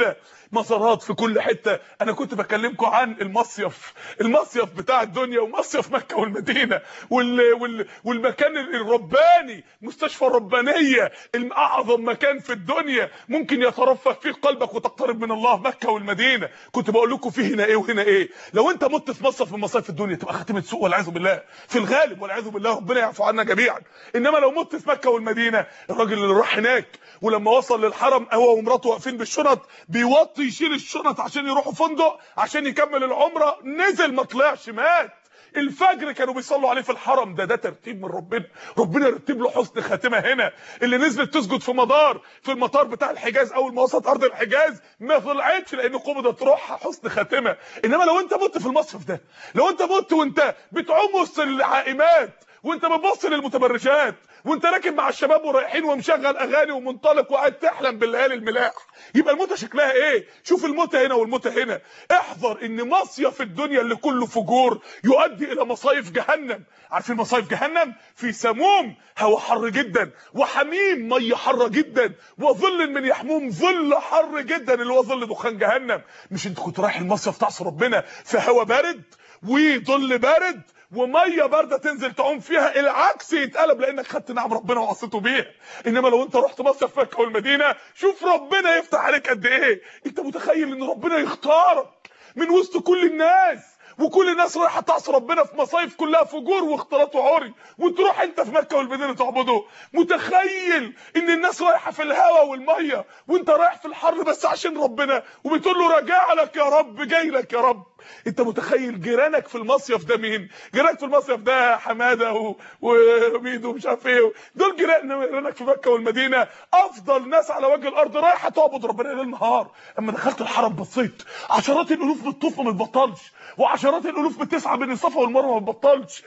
مزارات في كل حته انا كنت بكلمكم عن المصيف المصيف بتاع الدنيا ومصيف مكه والمدينه وال... وال... والمكان الرباني مستشفى الربانيه اعظم مكان في الدنيا ممكن يترفه فيه قلبك وتقترب من الله مكه والمدينه كنت بقول لكم فيه هنا ايه وهنا ايه لو انت مت في مصيف من مصايف الدنيا تبقى خاتمه سوء والعياذ بالله في الغالب والعياذ بالله ربنا يعفو عنا جميعا انما لو مت في مكه والمدينه الراجل اللي راح هناك ولما وصل للحرم هو ومراته واقفين بالشنط بيوطي يشيل الشنط عشان يروحوا فندق عشان يكمل العمره نزل ما طلعش مات الفجر كانوا بيصلوا عليه في الحرم ده ده ترتيب من ربنا ربنا رتب له حسن خاتمه هنا اللي نزلت تسجد في مدار في المطار بتاع الحجاز اول ما وصلت ارض الحجاز ما طلعتش لان قبضت روحها حسن خاتمه انما لو انت مت في المصرف ده لو انت مت وانت بتعوم وسط العائمات وانت بتبص للمتبرجات وانت راكب مع الشباب ورايحين ومشغل اغاني ومنطلق وقاعد تحلم بالليالي الملاح يبقى الموتة شكلها ايه شوف الموتة هنا والموتة هنا احذر ان مصيف الدنيا اللي كله فجور يؤدي الى مصايف جهنم عارفين مصايف جهنم في سموم هوا حر جدا وحميم ميه حاره جدا وظل من يحموم ظل حر جدا اللي هو ظل دخان جهنم مش انت كنت رايح المصيف تعصي ربنا في هوا بارد وظل بارد وميه بارده تنزل تعوم فيها العكس يتقلب لانك خدت نعم ربنا وعصيته بيها انما لو انت رحت مصيف مكه والمدينه شوف ربنا يفتح عليك قد ايه انت متخيل ان ربنا يختارك من وسط كل الناس وكل الناس رايحه تعصي ربنا في مصايف كلها فجور واختلاط وعري وتروح انت في مكه والمدينه تعبده متخيل ان الناس رايحه في الهواء والميه وانت رايح في الحر بس عشان ربنا وبتقول له راجع لك يا رب جاي لك يا رب انت متخيل جيرانك في المصيف ده مين جيرانك في المصيف ده حماده وميدو ومش عارف ايه دول جيرانك في مكه والمدينه افضل ناس على وجه الارض رايحه تعبد ربنا ليل نهار اما دخلت الحرم بصيت عشرات الالوف بتطوف ما بتبطلش وعشرات الالوف بتسعى بين الصفا والمروه ما بتبطلش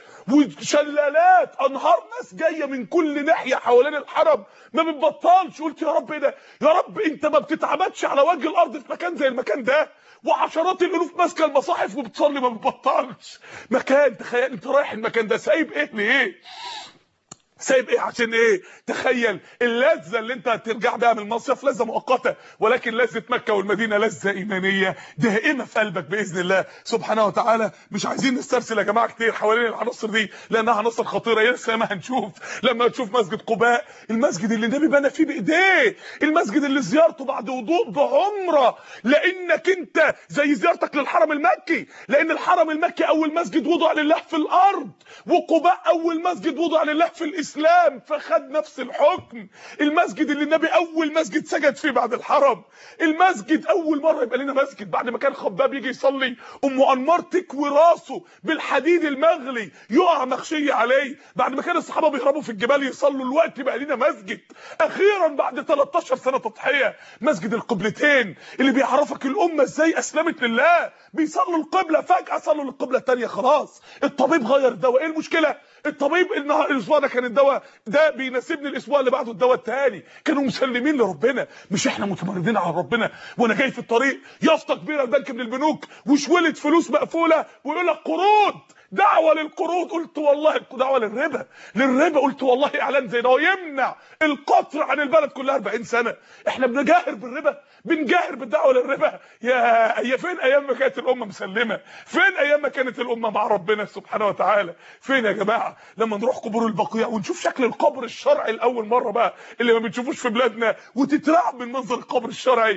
وشلالات انهار ناس جايه من كل ناحيه حوالين الحرم ما بتبطلش قلت يا رب ايه ده يا رب انت ما بتتعبدش على وجه الارض في مكان زي المكان ده وعشرات الالوف ماسكه المصاحف وبتصلي ما بتبطلش مكان تخيل انت رايح المكان ده سايب ايه ليه سايب ايه عشان ايه تخيل اللذه اللي انت هترجع بيها من المصيف لذه مؤقته ولكن لذه مكه والمدينه لذه ايمانيه دائمه في قلبك باذن الله سبحانه وتعالى مش عايزين نسترسل يا جماعه كتير حوالين العناصر دي لانها عناصر خطيره لسه ما هنشوف لما تشوف مسجد قباء المسجد اللي النبي بنى فيه بايديه المسجد اللي زيارته بعد وضوء بعمره لانك انت زي زيارتك للحرم المكي لان الحرم المكي اول مسجد وضع لله في الارض وقباء اول مسجد وضع لله في الاسلام الاسلام فخد نفس الحكم المسجد اللي النبي اول مسجد سجد فيه بعد الحرم المسجد اول مره يبقى لنا مسجد بعد ما كان خباب يجي يصلي ام انمار تكوي راسه بالحديد المغلي يقع مغشيه عليه بعد ما كان الصحابه بيهربوا في الجبال يصلوا الوقت بقى لنا مسجد اخيرا بعد 13 سنه تضحيه مسجد القبلتين اللي بيعرفك الامه ازاي اسلمت لله بيصلوا القبله فجاه صلوا للقبله الثانيه خلاص الطبيب غير دواء ايه المشكله الطبيب النهار الاسبوع ده كان الدواء ده بيناسبني الاسبوع اللي بعده الدواء الثاني كانوا مسلمين لربنا مش احنا متمردين على ربنا وانا جاي في الطريق يافطه كبيره البنك من البنوك وشوله فلوس مقفوله ويقول لك قروض دعوه للقروض قلت والله دعوه للربا للربا قلت والله اعلان زي ده يمنع القطر عن البلد كلها 40 سنه احنا بنجاهر بالربا بنجاهر بالدعوه للربا يا هي فين ايام ما كانت الامه مسلمه فين ايام ما كانت الامه مع ربنا سبحانه وتعالى فين يا جماعه لما نروح قبور البقيع ونشوف شكل القبر الشرعي لاول مره بقى اللي ما بنشوفوش في بلادنا وتترعب من منظر القبر الشرعي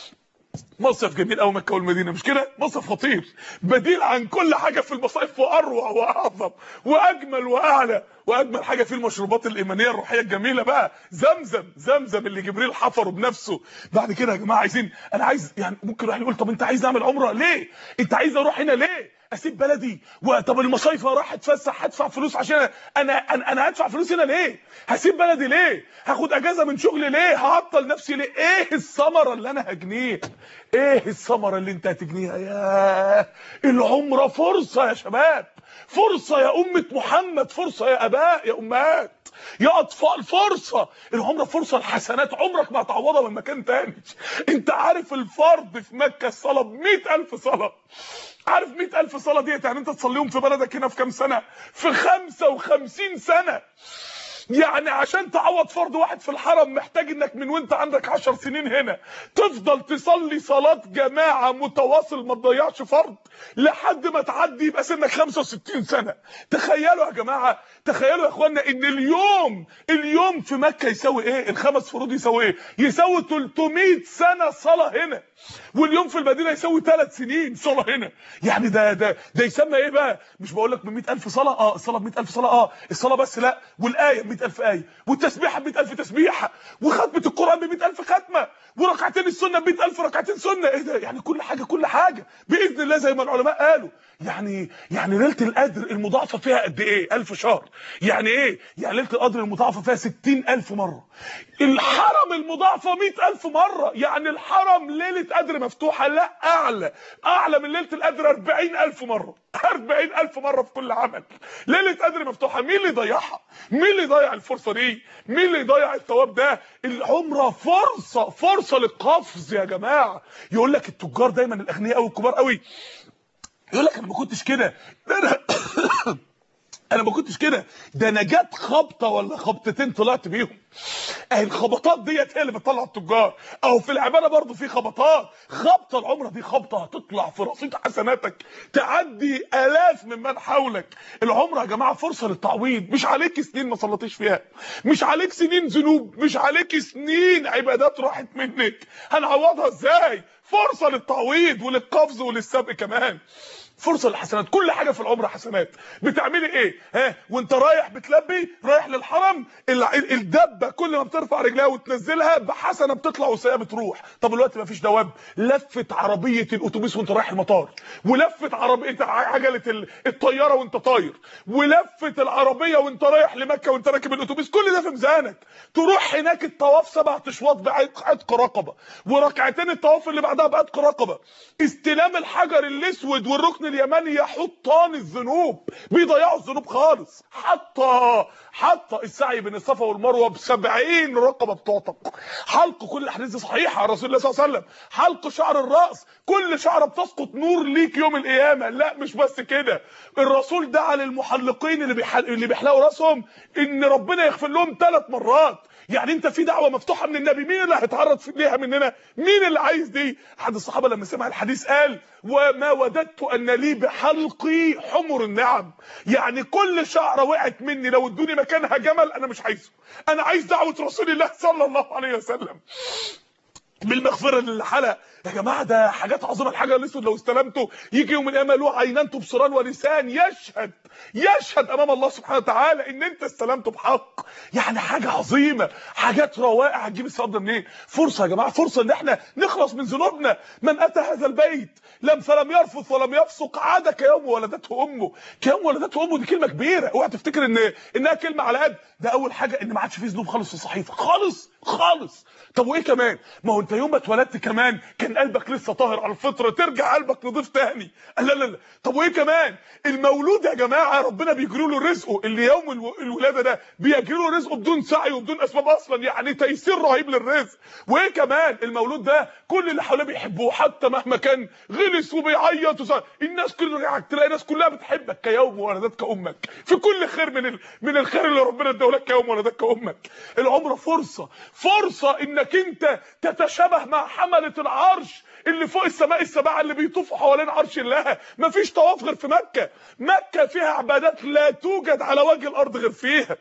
مصيف جميل قوي مكه والمدينه مش كده مصيف خطير بديل عن كل حاجه في المصايف واروع واعظم واجمل واعلى واجمل حاجه فيه المشروبات الايمانيه الروحيه الجميله بقى زمزم زمزم اللي جبريل حفره بنفسه بعد كده يا جماعه عايزين انا عايز يعني ممكن واحد يقول طب انت عايز نعمل عمره ليه انت عايز اروح هنا ليه اسيب بلدي وطب المصايف راح اتفسح هدفع فلوس عشان انا انا انا هدفع فلوس هنا ليه هسيب بلدي ليه هاخد اجازه من شغلي ليه هعطل نفسي ليه ايه الثمره اللي انا هجنيها ايه الثمره اللي انت هتجنيها يا العمره فرصه يا شباب فرصه يا امه محمد فرصه يا اباء يا امهات يا اطفال فرصه العمره فرصه الحسنات عمرك ما هتعوضها من مكان تاني انت عارف الفرض في مكه الصلاه ب 100000 صلاه عارف 100000 صلاه ديت يعني انت تصليهم في بلدك هنا في كام سنه في 55 سنه يعني عشان تعوض فرض واحد في الحرم محتاج انك من وانت عندك عشر سنين هنا تفضل تصلي صلاة جماعة متواصل ما تضيعش فرض لحد ما تعدي يبقى سنك 65 سنة تخيلوا يا جماعة تخيلوا يا اخوانا ان اليوم اليوم في مكة يساوي ايه الخمس فروض يساوي ايه يساوي 300 سنة صلاة هنا واليوم في المدينة يساوي 3 سنين صلاة هنا يعني ده ده ده يسمى ايه بقى مش بقول لك ب 100000 صلاة اه الصلاة ب 100000 صلاة اه الصلاة بس لا والآية ب 100000 آية والتسبيحة ب 100000 تسبيحة وختمة القرآن ب 100000 ختمة وركعتين السنة ب 100000 ركعتين سنة ايه ده يعني كل حاجة كل حاجة بإذن الله زي ما العلماء قالوا يعني يعني ليلة القدر المضاعفة فيها قد ايه 1000 شهر يعني ايه يعني ليلة القدر المضاعفة فيها 60000 مرة الحرم المضاعفة 100000 مرة يعني الحرم ليلة قدر مفتوحة لا اعلى اعلى من ليلة القدر 40000 مرة 40000 مرة في كل عمل ليلة قدر مفتوحة مين اللي يضيعها مين اللي يضيع الفرصة دي مين اللي يضيع الثواب ده العمرة فرصة فرصة للقفز يا جماعة يقول لك التجار دايما الاغنياء قوي الكبار قوي يقول لك انا ما كنتش كده ده انا انا ما كنتش كده ده انا جت خبطه ولا خبطتين طلعت بيهم اهي الخبطات ديت هي اللي بتطلع التجار اهو في العباده برضه في خبطات خبطه العمره دي خبطه هتطلع في رصيد حسناتك تعدي الاف ممن حولك العمره يا جماعه فرصه للتعويض مش عليك سنين ما صليتيش فيها مش عليك سنين ذنوب مش عليك سنين عبادات راحت منك هنعوضها ازاي فرصه للتعويض وللقفز وللسبق كمان فرصه للحسنات كل حاجه في العمر حسنات بتعملي ايه ها وانت رايح بتلبي رايح للحرم الدبه كل ما بترفع رجلها وتنزلها بحسنه بتطلع وسيئه بتروح طب الوقت ما فيش دواب لفت عربيه الاتوبيس وانت رايح المطار ولفت عربيه عجله الطياره وانت طاير ولفت العربيه وانت رايح لمكه وانت راكب الاتوبيس كل ده في ميزانك تروح هناك الطواف سبع اشواط بعتق رقبه وركعتين الطواف اللي بعدها بعتق رقبه استلام الحجر الاسود والركن اليماني يحطان الذنوب بيضيعوا الذنوب خالص حتى حتى السعي بين الصفا والمروه ب 70 رقبه بتعتق حلق كل الاحاديث دي صحيحه عن رسول الله صلى الله عليه وسلم حلق شعر الراس كل شعره بتسقط نور ليك يوم القيامه لا مش بس كده الرسول دعا للمحلقين اللي بيحل... اللي بيحلقوا راسهم ان ربنا يغفر لهم ثلاث مرات يعني انت في دعوه مفتوحه من النبي مين اللي هيتعرض ليها مننا مين اللي عايز دي احد الصحابه لما سمع الحديث قال وما وددت ان لي بحلقي حمر النعم يعني كل شعره وقعت مني لو ادوني مكانها جمل انا مش عايزه انا عايز دعوه رسول الله صلى الله عليه وسلم بالمغفره للحلق يا جماعه ده حاجات عظيمه الحجر الاسود لو استلمته يجي يوم القيامه له عينان تبصران ولسان يشهد يشهد امام الله سبحانه وتعالى ان انت استلمته بحق يعني حاجه عظيمه حاجات روائع هتجيب الثواب ده منين فرصه يا جماعه فرصه ان احنا نخلص من ذنوبنا من اتى هذا البيت لم فلم يرفث ولم يفسق عاد كيوم ولدته امه كيوم ولدته امه دي كلمه كبيره اوعى تفتكر ان انها كلمه على قد ده اول حاجه ان ما عادش فيه ذنوب خالص في الصحيفه خالص خالص طب وايه كمان ما هو انت يوم ما اتولدت كمان كان قلبك لسه طاهر على الفطره ترجع قلبك نضيف تاني لا لا لا طب وايه كمان المولود يا جماعه ربنا بيجري له رزقه اللي يوم الو... الولاده ده بيجري له رزقه بدون سعي وبدون اسباب اصلا يعني تيسير رهيب للرزق وايه كمان المولود ده كل اللي حواليه بيحبوه حتى مهما كان غلس وبيعيط وصار. الناس كل تلاقي الناس كلها بتحبك كيوم ولدتك امك في كل خير من ال... من الخير اللي ربنا اداه لك كيوم ولدتك امك العمر فرصه فرصه انك انت تتشابه مع حمله العرش اللي فوق السماء السبعه اللي بيطوفوا حوالين عرش الله مفيش طواف غير في مكه مكه فيها عبادات لا توجد على وجه الارض غير فيها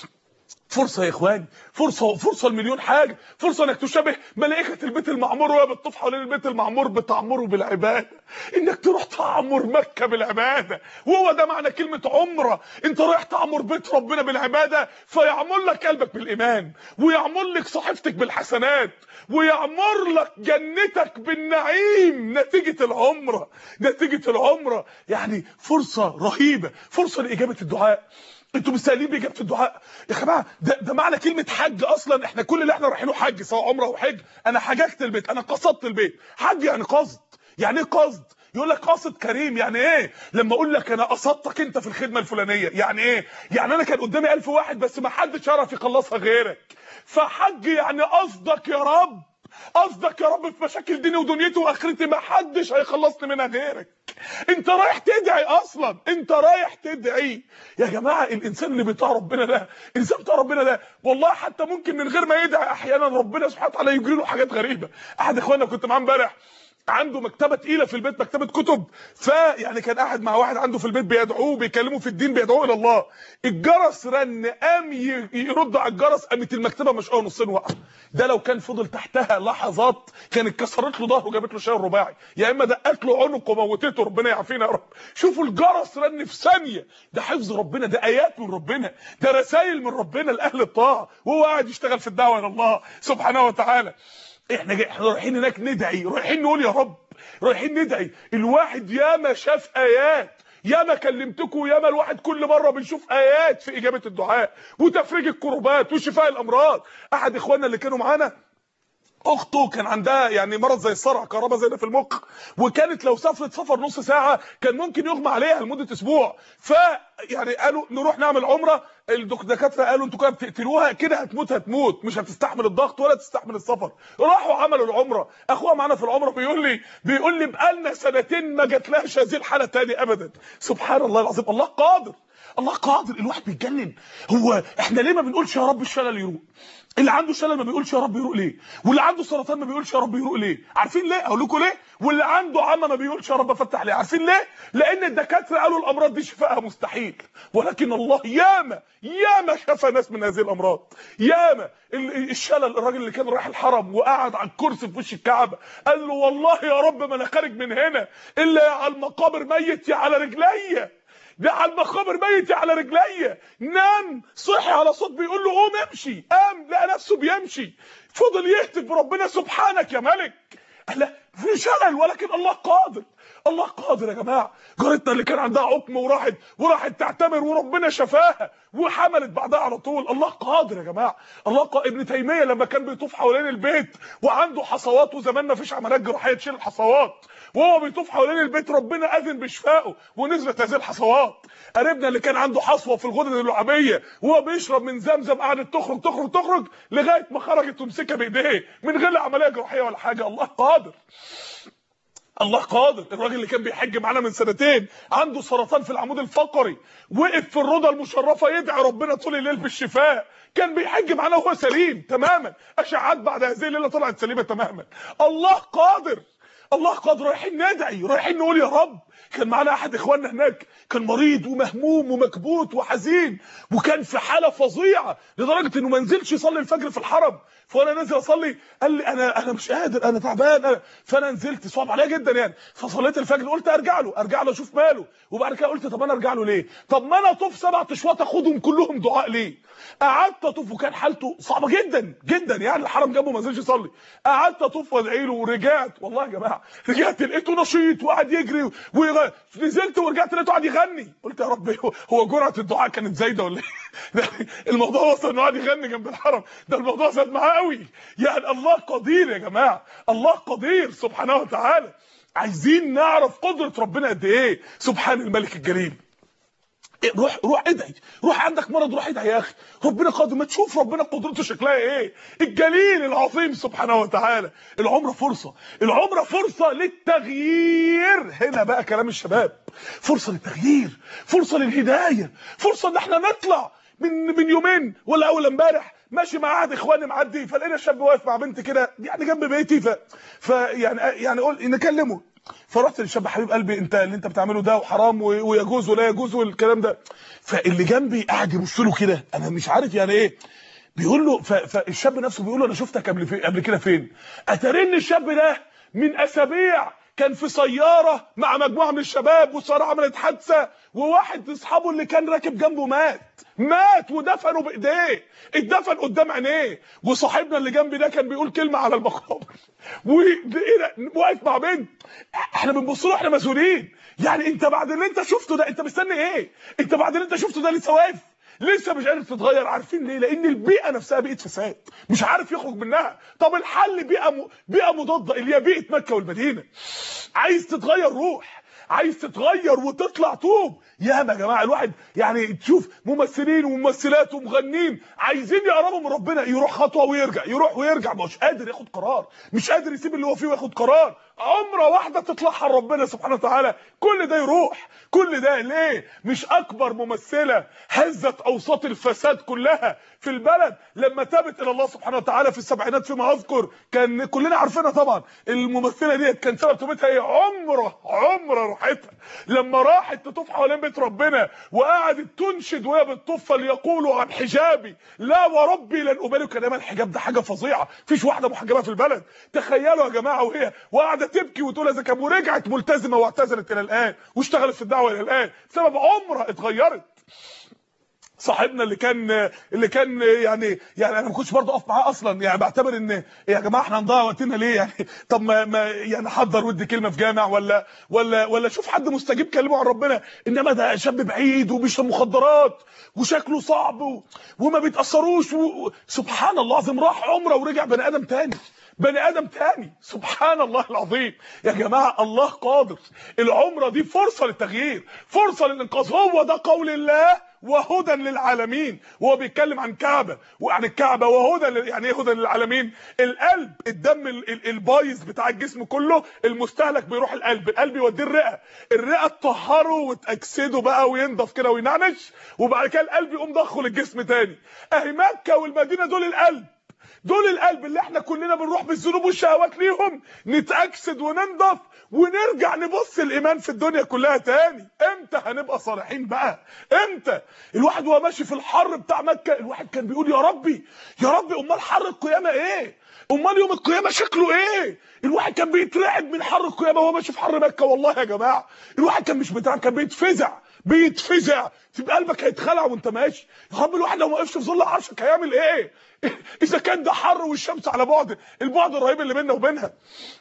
فرصة يا اخواني فرصة فرصة لمليون حاجة فرصة انك تشابه ملائكة البيت المعمور وهي بتطوف حوالين البيت المعمور بتعمره بالعبادة انك تروح تعمر مكة بالعبادة وهو ده معنى كلمة عمرة انت رايح تعمر بيت ربنا بالعبادة فيعمر لك قلبك بالايمان ويعمر لك صحيفتك بالحسنات ويعمر لك جنتك بالنعيم نتيجة العمرة نتيجة العمرة يعني فرصة رهيبة فرصة لإجابة الدعاء انتوا مستقلين باجابه الدعاء يا جماعه ده, ده معنى كلمه حج اصلا احنا كل اللي احنا رايحينه حج سواء عمره او حج انا حججت البيت انا قصدت البيت حج يعني قصد يعني ايه قصد يقول لك قاصد كريم يعني ايه لما اقول لك انا قصدتك انت في الخدمه الفلانيه يعني ايه يعني انا كان قدامي ألف واحد بس ما حدش يعرف يخلصها غيرك فحج يعني قصدك يا رب قصدك يا رب في مشاكل ديني ودنيتي واخرتي ما حدش هيخلصني منها غيرك انت رايح تدعي اصلا انت رايح تدعي يا جماعه الانسان اللي بيطاع ربنا ده الانسان بتاع ربنا ده والله حتى ممكن من غير ما يدعي احيانا ربنا سبحانه وتعالى يجري له حاجات غريبه احد اخواننا كنت معاه امبارح عنده مكتبه تقيله في البيت مكتبه كتب فيعني كان قاعد مع واحد عنده في البيت بيدعوه بيكلمه في الدين بيدعوه الى الله الجرس رن قام ي- يرد على الجرس قامت المكتبه مشقوقه نصين وقع ده لو كان فضل تحتها لحظات كانت كسرت له ظهره وجابت له شلل رباعي يا اما دقت له عنقه وموتته ربنا يعافينا يا رب شوفوا الجرس رن في ثانيه ده حفظ ربنا ده ايات من ربنا ده رسائل من ربنا لاهل الطاعه وهو قاعد يشتغل في الدعوه الى الله سبحانه وتعالى احنا جاي احنا رايحين هناك ندعي رايحين نقول يا رب رايحين ندعي الواحد ياما شاف ايات ياما كلمتكم ياما الواحد كل مره بنشوف ايات في اجابه الدعاء وتفريج الكروبات وشفاء الامراض احد اخواننا اللي كانوا معانا اخته كان عندها يعني مرض زي الصرع كهرباء زي ده في المخ وكانت لو سافرت سفر نص ساعه كان ممكن يغمى عليها لمده اسبوع ف يعني قالوا نروح نعمل عمره الدك- الدكاتره قالوا انتوا كده بتقتلوها كده هتموت هتموت مش هتستحمل الضغط ولا تستحمل السفر راحوا عملوا العمره اخوها معانا في العمره بيقول لي بيقول لي بقالنا سنتين ما جاتلهاش هذه الحاله تاني ابدا سبحان الله العظيم الله قادر الله قادر الواحد بيتجنن هو احنا ليه ما بنقولش يا رب الشلل يروق اللي عنده شلل ما بيقولش يا رب يروق ليه واللي عنده سرطان ما بيقولش يا رب يروق ليه عارفين ليه اقول لكم ليه واللي عنده عمى ما بيقولش يا رب افتح ليه عارفين ليه لان الدكاتره قالوا الامراض دي شفائها مستحيل ولكن الله ياما ياما شفى ناس من هذه الامراض ياما ال- الشلل الراجل اللي كان رايح الحرم وقعد على الكرسي في وش الكعبه قال له والله يا رب ما انا خارج من هنا الا يا على المقابر ميت يا على رجليا ده على المقابر ميت على رجليا نام صحي على صوت بيقول له قوم امشي قام لقى نفسه بيمشي فضل يهتف بربنا سبحانك يا ملك لا في شلل ولكن الله قادر الله قادر يا جماعه جارتنا اللي كان عندها عقم وراحت وراحت تعتمر وربنا شفاها وحملت بعدها على طول الله قادر يا جماعه الله قا... ابن تيميه لما كان بيطوف حوالين البيت وعنده حصوات وزمان ما فيش عمليات جراحيه تشيل الحصوات وهو بيطوف حوالين البيت ربنا اذن بشفائه ونزلت هذه الحصوات قريبنا اللي كان عنده حصوه في الغدد اللعابيه وهو بيشرب من زمزم قعدت تخرج تخرج تخرج لغايه ما خرجت ومسكها بايديه من غير لا عمليه جراحيه ولا حاجه الله قادر الله قادر الراجل اللي كان بيحج معانا من سنتين عنده سرطان في العمود الفقري وقف في الروضه المشرفه يدعي ربنا طول الليل بالشفاء كان بيحج معانا وهو سليم تماما اشعات بعد هذه الليله طلعت سليمه تماما الله قادر الله قادر رايحين ندعي رايحين نقول يا رب كان معانا احد اخواننا هناك كان مريض ومهموم ومكبوت وحزين وكان في حاله فظيعه لدرجه انه ما نزلش يصلي الفجر في الحرم فانا نازل اصلي قال لي انا انا مش قادر انا تعبان أنا فانا نزلت صعب عليا جدا يعني فصليت الفجر قلت ارجع له ارجع له اشوف ماله وبعد كده قلت طب انا ارجع له ليه طب ما انا اطوف سبع اشواط اخدهم كلهم دعاء ليه قعدت اطوف وكان حالته صعبه جدا جدا يعني الحرم جنبه ما نزلش يصلي قعدت اطوف وادعي له ورجعت والله يا جماعه رجعت لقيته نشيط وقعد يجري ويغ... نزلت ورجعت لقيته قاعد يغني قلت يا رب هو- هو جرعه الدعاء كانت زايده ولا ايه ده الموضوع وصل انه قاعد يغني جنب الحرم ده الموضوع زاد معاه قوي يعني الله قدير يا جماعه الله قدير سبحانه وتعالى عايزين نعرف قدره ربنا قد ايه سبحان الملك الجليل إيه، روح روح ادعي روح عندك مرض روح ادعي يا اخي ربنا قادر ما تشوف ربنا قدرته شكلها ايه الجليل العظيم سبحانه وتعالى العمره فرصه العمره فرصه للتغيير هنا بقى كلام الشباب فرصه للتغيير فرصه للهدايه فرصه ان احنا نطلع من من يومين ولا اول امبارح ماشي مع احد اخواني معدي فلقينا شاب واقف مع بنت كده يعني جنب بيتي ف, ف يعني يعني قول نكلمه فرحت للشاب حبيب قلبي انت اللي انت بتعمله ده وحرام و- ويجوز ولا يجوز والكلام ده فاللي جنبي قاعد يبص له كده انا مش عارف يعني ايه بيقول له ف- فالشاب نفسه بيقول له انا شفتك قبل في قبل كده فين اترن الشاب ده من اسابيع كان في سياره مع مجموعه من الشباب والسياره عملت حادثه وواحد اصحابه اللي كان راكب جنبه مات مات ودفنه بايديه اتدفن قدام عينيه وصاحبنا اللي جنبي ده كان بيقول كلمه على المقابر واقف مع بنت احنا بنبص له احنا مسؤولين يعني انت بعد اللي انت شفته ده انت مستني ايه انت بعد اللي انت شفته ده لسه واقف لسه مش قادر تتغير عارفين ليه لان البيئه نفسها بيئه فساد مش عارف يخرج منها طب الحل بيئه م... بيئه مضاده اللي هي بيئه مكه والمدينه عايز تتغير روح عايز تتغير وتطلع توب ياما يا جماعه الواحد يعني تشوف ممثلين وممثلات ومغنيين عايزين يقربوا من ربنا يروح خطوه ويرجع يروح ويرجع مش قادر ياخد قرار مش قادر يسيب اللي هو فيه وياخد قرار عمره واحده تطلعها لربنا سبحانه وتعالى كل ده يروح كل ده ليه مش اكبر ممثله هزت اوساط الفساد كلها في البلد لما تابت الى الله سبحانه وتعالى في السبعينات فيما اذكر كان كلنا عارفينها طبعا الممثله ديت كان سبب توبتها هي عمره عمره راحتها لما راحت تطوف حوالين بيت ربنا وقعدت تنشد وهي بتطوف ليقولوا عن حجابي لا وربي لن ابالي كلام الحجاب ده حاجه فظيعه مفيش واحده محجبه في البلد تخيلوا يا جماعه وهي وقاعده تبكي وتقول اذا كان ورجعت ملتزمه واعتزلت الى الان واشتغلت في الدعوه الى الان بسبب عمره اتغيرت صاحبنا اللي كان اللي كان يعني يعني انا ما كنتش برضه اقف معاه اصلا يعني بعتبر ان يا جماعه احنا هنضيع وقتنا ليه يعني طب ما, ما يعني حضر ودي كلمه في جامع ولا ولا ولا شوف حد مستجيب كلمه عن ربنا انما ده شاب بعيد وبيشرب مخدرات وشكله صعب و... وما بيتاثروش و... سبحان الله العظيم راح عمره ورجع بني ادم تاني بني ادم تاني سبحان الله العظيم يا جماعه الله قادر العمره دي فرصه للتغيير فرصه للانقاذ هو ده قول الله وهدى للعالمين وهو بيتكلم عن كعبه وعن الكعبه وهدى لل... يعني ايه هدى للعالمين القلب الدم ال- ال- البايظ بتاع الجسم كله المستهلك بيروح القلب القلب يوديه الرئه الرئه تطهره وتاكسده بقى وينضف كده وينعنش وبعد كده القلب يقوم ضخه للجسم تاني اهي مكه والمدينه دول القلب دول القلب اللي احنا كلنا بنروح بالذنوب والشهوات ليهم نتاكسد وننضف ونرجع نبص الايمان في الدنيا كلها تاني امتى هنبقى صالحين بقى امتى الواحد وهو ماشي في الحر بتاع مكه الواحد كان بيقول يا ربي يا ربي امال حر القيامه ايه امال يوم القيامه شكله ايه الواحد كان بيترعب من حر القيامه وهو ماشي في حر مكه والله يا جماعه الواحد كان مش بيترعب كان بيتفزع بيتفزع تبقى قلبك هيتخلع وانت ماشي يا رب الواحد لو ما وقفش في ظل عرشك هيعمل ايه اذا كان ده حر والشمس على بعد البعد الرهيب اللي بيننا وبينها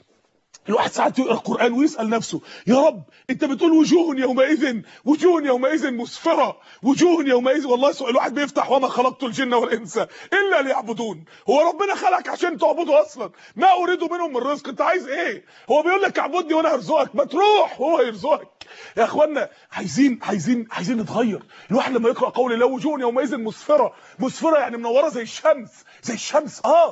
الواحد ساعات يقرا القران ويسال نفسه يا رب انت بتقول وجوه يومئذ وجوه يومئذ مسفره وجوه يومئذ والله سؤال الواحد بيفتح وما خلقت الجن والانس الا ليعبدون هو ربنا خلقك عشان تعبده اصلا ما اريد منهم من رزق انت عايز ايه هو بيقول لك اعبدني وانا هرزقك ما تروح هو هيرزقك يا اخوانا عايزين عايزين عايزين نتغير الواحد لما يقرا قول الله وجوه يومئذ مسفره مسفره يعني منوره زي الشمس زي الشمس اه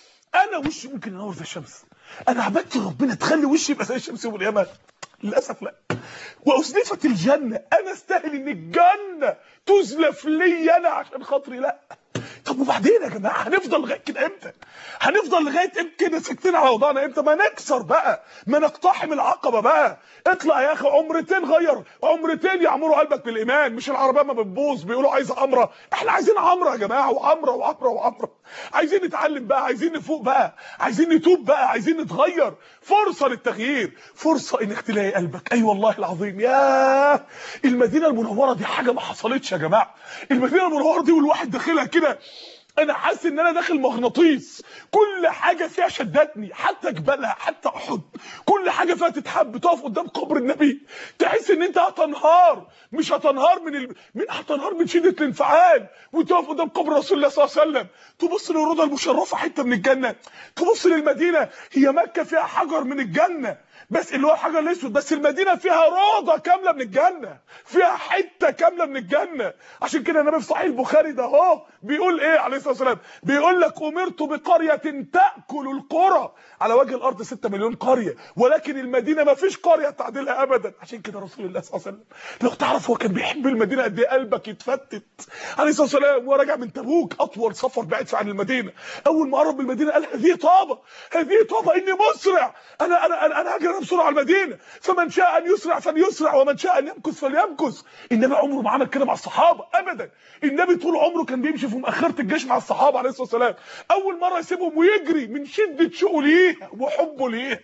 انا وشي ممكن ينور زي الشمس انا عبدت ربنا تخلي وشي يبقى زي الشمس يوم القيامه للاسف لا وازلفت الجنه انا استاهل ان الجنه تزلف لي انا عشان خاطري لا طب وبعدين يا جماعه هنفضل لغايه كده امتى هنفضل لغايه امتى كده ساكتين على وضعنا امتى ما نكسر بقى ما نقتحم العقبه بقى اطلع يا اخي عمرتين غير عمرتين يعمروا قلبك بالايمان مش العربيه ما بتبوظ بيقولوا عايزه عمره احنا عايزين عمره يا جماعه وعمره وعمره وعمره عايزين نتعلم بقى عايزين نفوق بقى عايزين نتوب بقى عايزين نتغير فرصه للتغيير فرصه انك تلاقي قلبك اي أيوة والله العظيم يا المدينه المنوره دي حاجه ما حصلتش يا جماعه المدينه المنوره دي والواحد داخلها كده انا حاسس ان انا داخل مغناطيس كل حاجه فيها شدتني حتى جبالها حتى احد كل حاجه فيها تتحب تقف قدام قبر النبي تحس ان انت هتنهار مش هتنهار من ال... من هتنهار من شده الانفعال وتقف قدام قبر رسول الله صلى الله عليه وسلم تبص للروضه المشرفه حته من الجنه تبص للمدينه هي مكه فيها حجر من الجنه بس اللي هو الحجر الاسود بس المدينه فيها روضه كامله من الجنه فيها حته كامله من الجنه عشان كده النبي في صحيح البخاري ده اهو بيقول ايه عليه الصلاه والسلام بيقول لك امرت بقريه تاكل القرى على وجه الارض 6 مليون قريه ولكن المدينه ما فيش قريه تعدلها ابدا عشان كده رسول الله صلى الله عليه وسلم لو تعرف هو كان بيحب المدينه قد ايه قلبك يتفتت عليه الصلاه والسلام وهو راجع من تبوك اطول سفر بعد عن المدينه اول ما قرب من المدينه قال هذه طابه هذه طابه اني مسرع انا انا انا, أنا هاجر بسرعه على المدينه فمن شاء ان يسرع فليسرع ومن شاء ان يمكث فليمكث النبي عمره ما عمل كده مع الصحابه ابدا النبي طول عمره كان بيمشي في مؤخره الجيش مع الصحابه عليه الصلاه والسلام اول مره يسيبهم ويجري من شده شوقه ليها وحبه ليها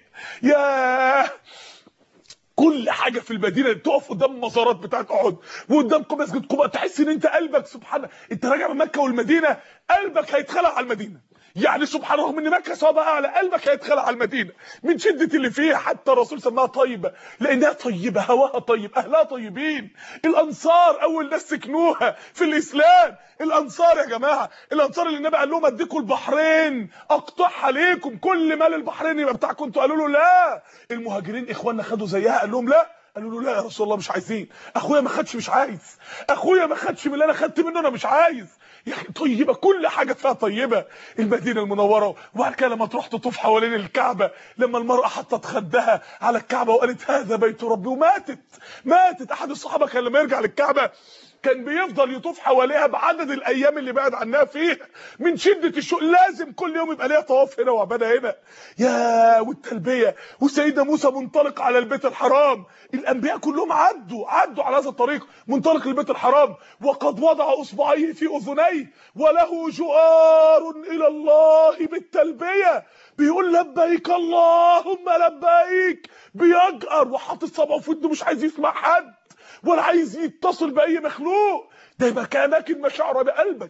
يا كل حاجه في المدينه تقف قدام المزارات بتاعت احد وقدام مسجد قباء تحس ان انت قلبك سبحان الله انت راجع من مكه والمدينه قلبك هيتخلع على المدينه يعني سبحان الله من مكه صعبه اعلى قلبك هيتخلع على المدينه من شده اللي فيها حتى الرسول سماها طيبه لانها طيبه هواها طيب اهلها طيبين الانصار اول ناس سكنوها في الاسلام الانصار يا جماعه الانصار اللي النبي قال لهم اديكم البحرين اقطعها عليكم كل مال البحرين يبقى بتاعكم انتوا قالوا له لا المهاجرين اخواننا خدوا زيها قال لهم لا قالوا له لا يا رسول الله مش عايزين اخويا ما خدش مش عايز اخويا ما خدش من اللي انا خدت منه انا مش عايز يا اخي طيبه كل حاجه فيها طيبه المدينه المنوره وبعد كده لما تروح تطوف حوالين الكعبه لما المراه حطت خدها على الكعبه وقالت هذا بيت ربي وماتت ماتت احد الصحابه كان لما يرجع للكعبه كان بيفضل يطوف حواليها بعدد الايام اللي بعد عنها فيها من شده الشوق لازم كل يوم يبقى ليها طواف هنا وعباده هنا يا والتلبيه وسيدنا موسى منطلق على البيت الحرام الانبياء كلهم عدوا عدوا على هذا الطريق منطلق للبيت الحرام وقد وضع اصبعيه في اذنيه وله جؤار الى الله بالتلبيه بيقول لبيك اللهم لبيك بيجأر وحاطط صبعه في ودنه مش عايز يسمع حد ولا عايز يتصل باي مخلوق ده يبقى كاماكن مشاعر بقلبك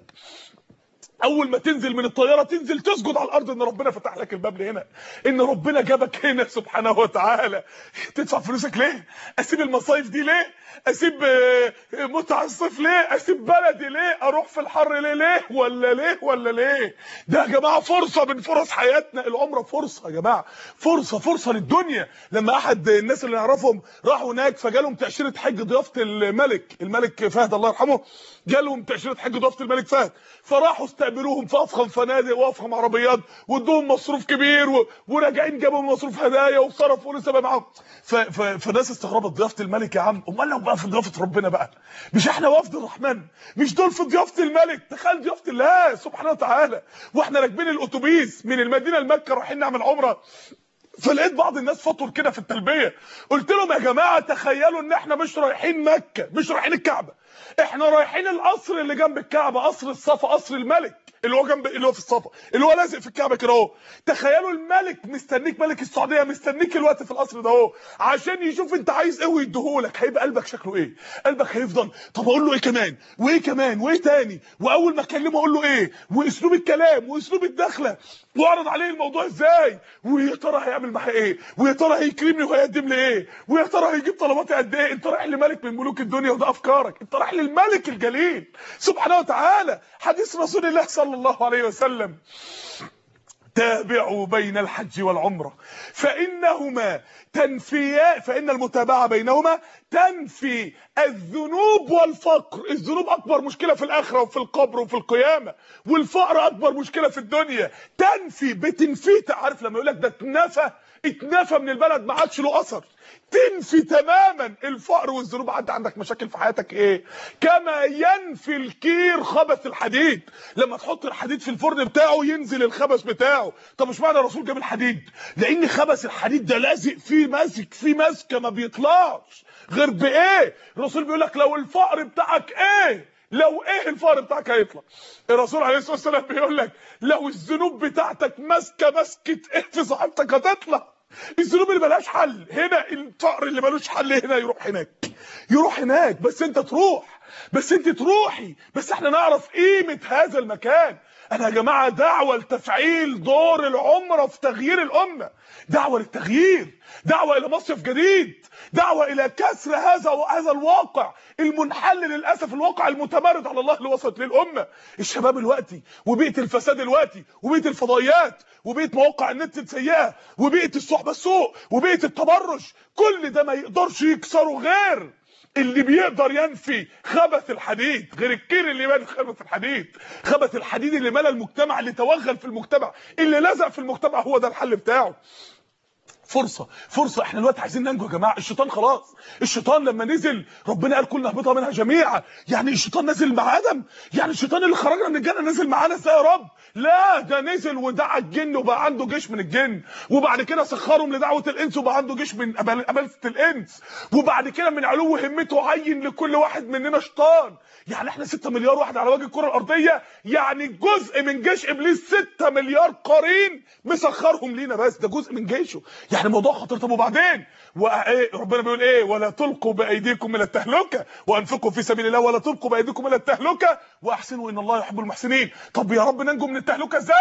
اول ما تنزل من الطياره تنزل تسجد على الارض ان ربنا فتح لك الباب لهنا ان ربنا جابك هنا سبحانه وتعالى تدفع فلوسك ليه اسيب المصايف دي ليه اسيب آه، متع الصيف ليه اسيب بلدي ليه اروح في الحر ليه ليه ولا ليه ولا ليه ده يا جماعه فرصه من فرص حياتنا العمره فرصه يا جماعه فرصه فرصه للدنيا لما احد الناس اللي نعرفهم راحوا هناك فجالهم تاشيره حج ضيافه الملك الملك فهد الله يرحمه جالهم تاشيره حج ضيافه الملك فهد فراحوا استقبلوهم في افخم فنادق وافخم عربيات وادوهم مصروف كبير و... وراجعين جابوا مصروف هدايا وصرفوا لسه بقى معاهم ف... ف... فالناس استغربت ضيافه الملك يا عم امال لو بقى في ضيافه ربنا بقى مش احنا وفد الرحمن مش دول في ضيافه الملك تخيل ضيافه الله سبحانه وتعالى واحنا راكبين الاتوبيس من المدينه لمكه رايحين نعمل عمره فلقيت بعض الناس فطر كده في التلبيه قلت لهم يا جماعه تخيلوا ان احنا مش رايحين مكه مش رايحين الكعبه احنا رايحين القصر اللي جنب الكعبه قصر الصفا قصر الملك اللي هو جنب اللي هو في الصفا اللي هو لازق في الكعبه كده اهو تخيلوا الملك مستنيك ملك السعوديه مستنيك الوقت في القصر ده اهو عشان يشوف انت عايز ايه ويديهولك هيبقى قلبك شكله ايه قلبك هيفضل طب اقول له ايه كمان وايه كمان وايه تاني واول ما اكلمه اقول له ايه واسلوب الكلام واسلوب الدخله واعرض عليه الموضوع ازاي ويا ترى هيعمل معايا ايه ويا ترى هيكرمني وهيقدم لي ايه ويا ترى هيجيب طلباتي قد ايه انت رايح لملك من ملوك الدنيا وده افكارك انت رايح للملك الجليل سبحانه وتعالى حديث رسول الله صلى الله عليه وسلم تابعوا بين الحج والعمرة فإنهما تنفيا فإن المتابعة بينهما تنفي الذنوب والفقر الذنوب أكبر مشكلة في الآخرة وفي القبر وفي القيامة والفقر أكبر مشكلة في الدنيا تنفي بتنفي عارف لما يقول لك ده اتنفى اتنفى من البلد ما عادش له أثر تنفي تماما الفقر والذنوب عدى عندك مشاكل في حياتك ايه كما ينفي الكير خبث الحديد لما تحط الحديد في الفرن بتاعه ينزل الخبث بتاعه طب مش معنى الرسول جاب الحديد لان خبث الحديد ده لازق فيه ماسك فيه ماسكه ما بيطلعش غير بايه الرسول بيقول لك لو الفقر بتاعك ايه لو ايه الفقر بتاعك هيطلع الرسول عليه الصلاه والسلام بيقول لك لو الذنوب بتاعتك ماسكه ماسكه ايه في صاحبتك هتطلع الذنوب اللي ملهاش حل هنا الفقر اللي ملوش حل هنا يروح هناك يروح هناك بس انت تروح بس انت تروحي بس احنا نعرف قيمة هذا المكان انا يا جماعة دعوة لتفعيل دور العمرة في تغيير الامة دعوة للتغيير دعوة الى مصيف جديد دعوة الى كسر هذا هذا الواقع المنحل للاسف الواقع المتمرد على الله اللي وصلت ليه الامه الشباب الوقتي وبيئه الفساد الوقتي وبيئه الفضائيات وبيئه مواقع النت السيئه وبيئه الصحبه السوء وبيئه التبرج كل ده ما يقدرش يكسره غير اللي بيقدر ينفي خبث الحديد غير الكير اللي مال خبث الحديد خبث الحديد اللي مال المجتمع اللي توغل في المجتمع اللي لزق في المجتمع هو ده الحل بتاعه فرصة فرصة احنا دلوقتي عايزين ننجو يا جماعة الشيطان خلاص الشيطان لما نزل ربنا قال كلنا اهبطها منها جميعا يعني الشيطان نزل مع ادم يعني الشيطان اللي خرجنا من الجنة نزل معانا ازاي يا رب لا ده نزل ودعا الجن وبقى عنده جيش من الجن وبعد كده سخرهم لدعوة الانس وبقى عنده جيش من أبلسة الانس وبعد كده من علو همته عين لكل واحد مننا شيطان يعني احنا 6 مليار واحد على وجه الكرة الارضية يعني جزء من جيش ابليس 6 مليار قرين مسخرهم لينا بس ده جزء من جيشه يعني موضوع خطير طب وبعدين وايه ربنا بيقول ايه ولا تلقوا بايديكم الى التهلكه وانفقوا في سبيل الله ولا تلقوا بايديكم الى التهلكه واحسنوا ان الله يحب المحسنين طب يا رب ننجو من التهلكه ازاي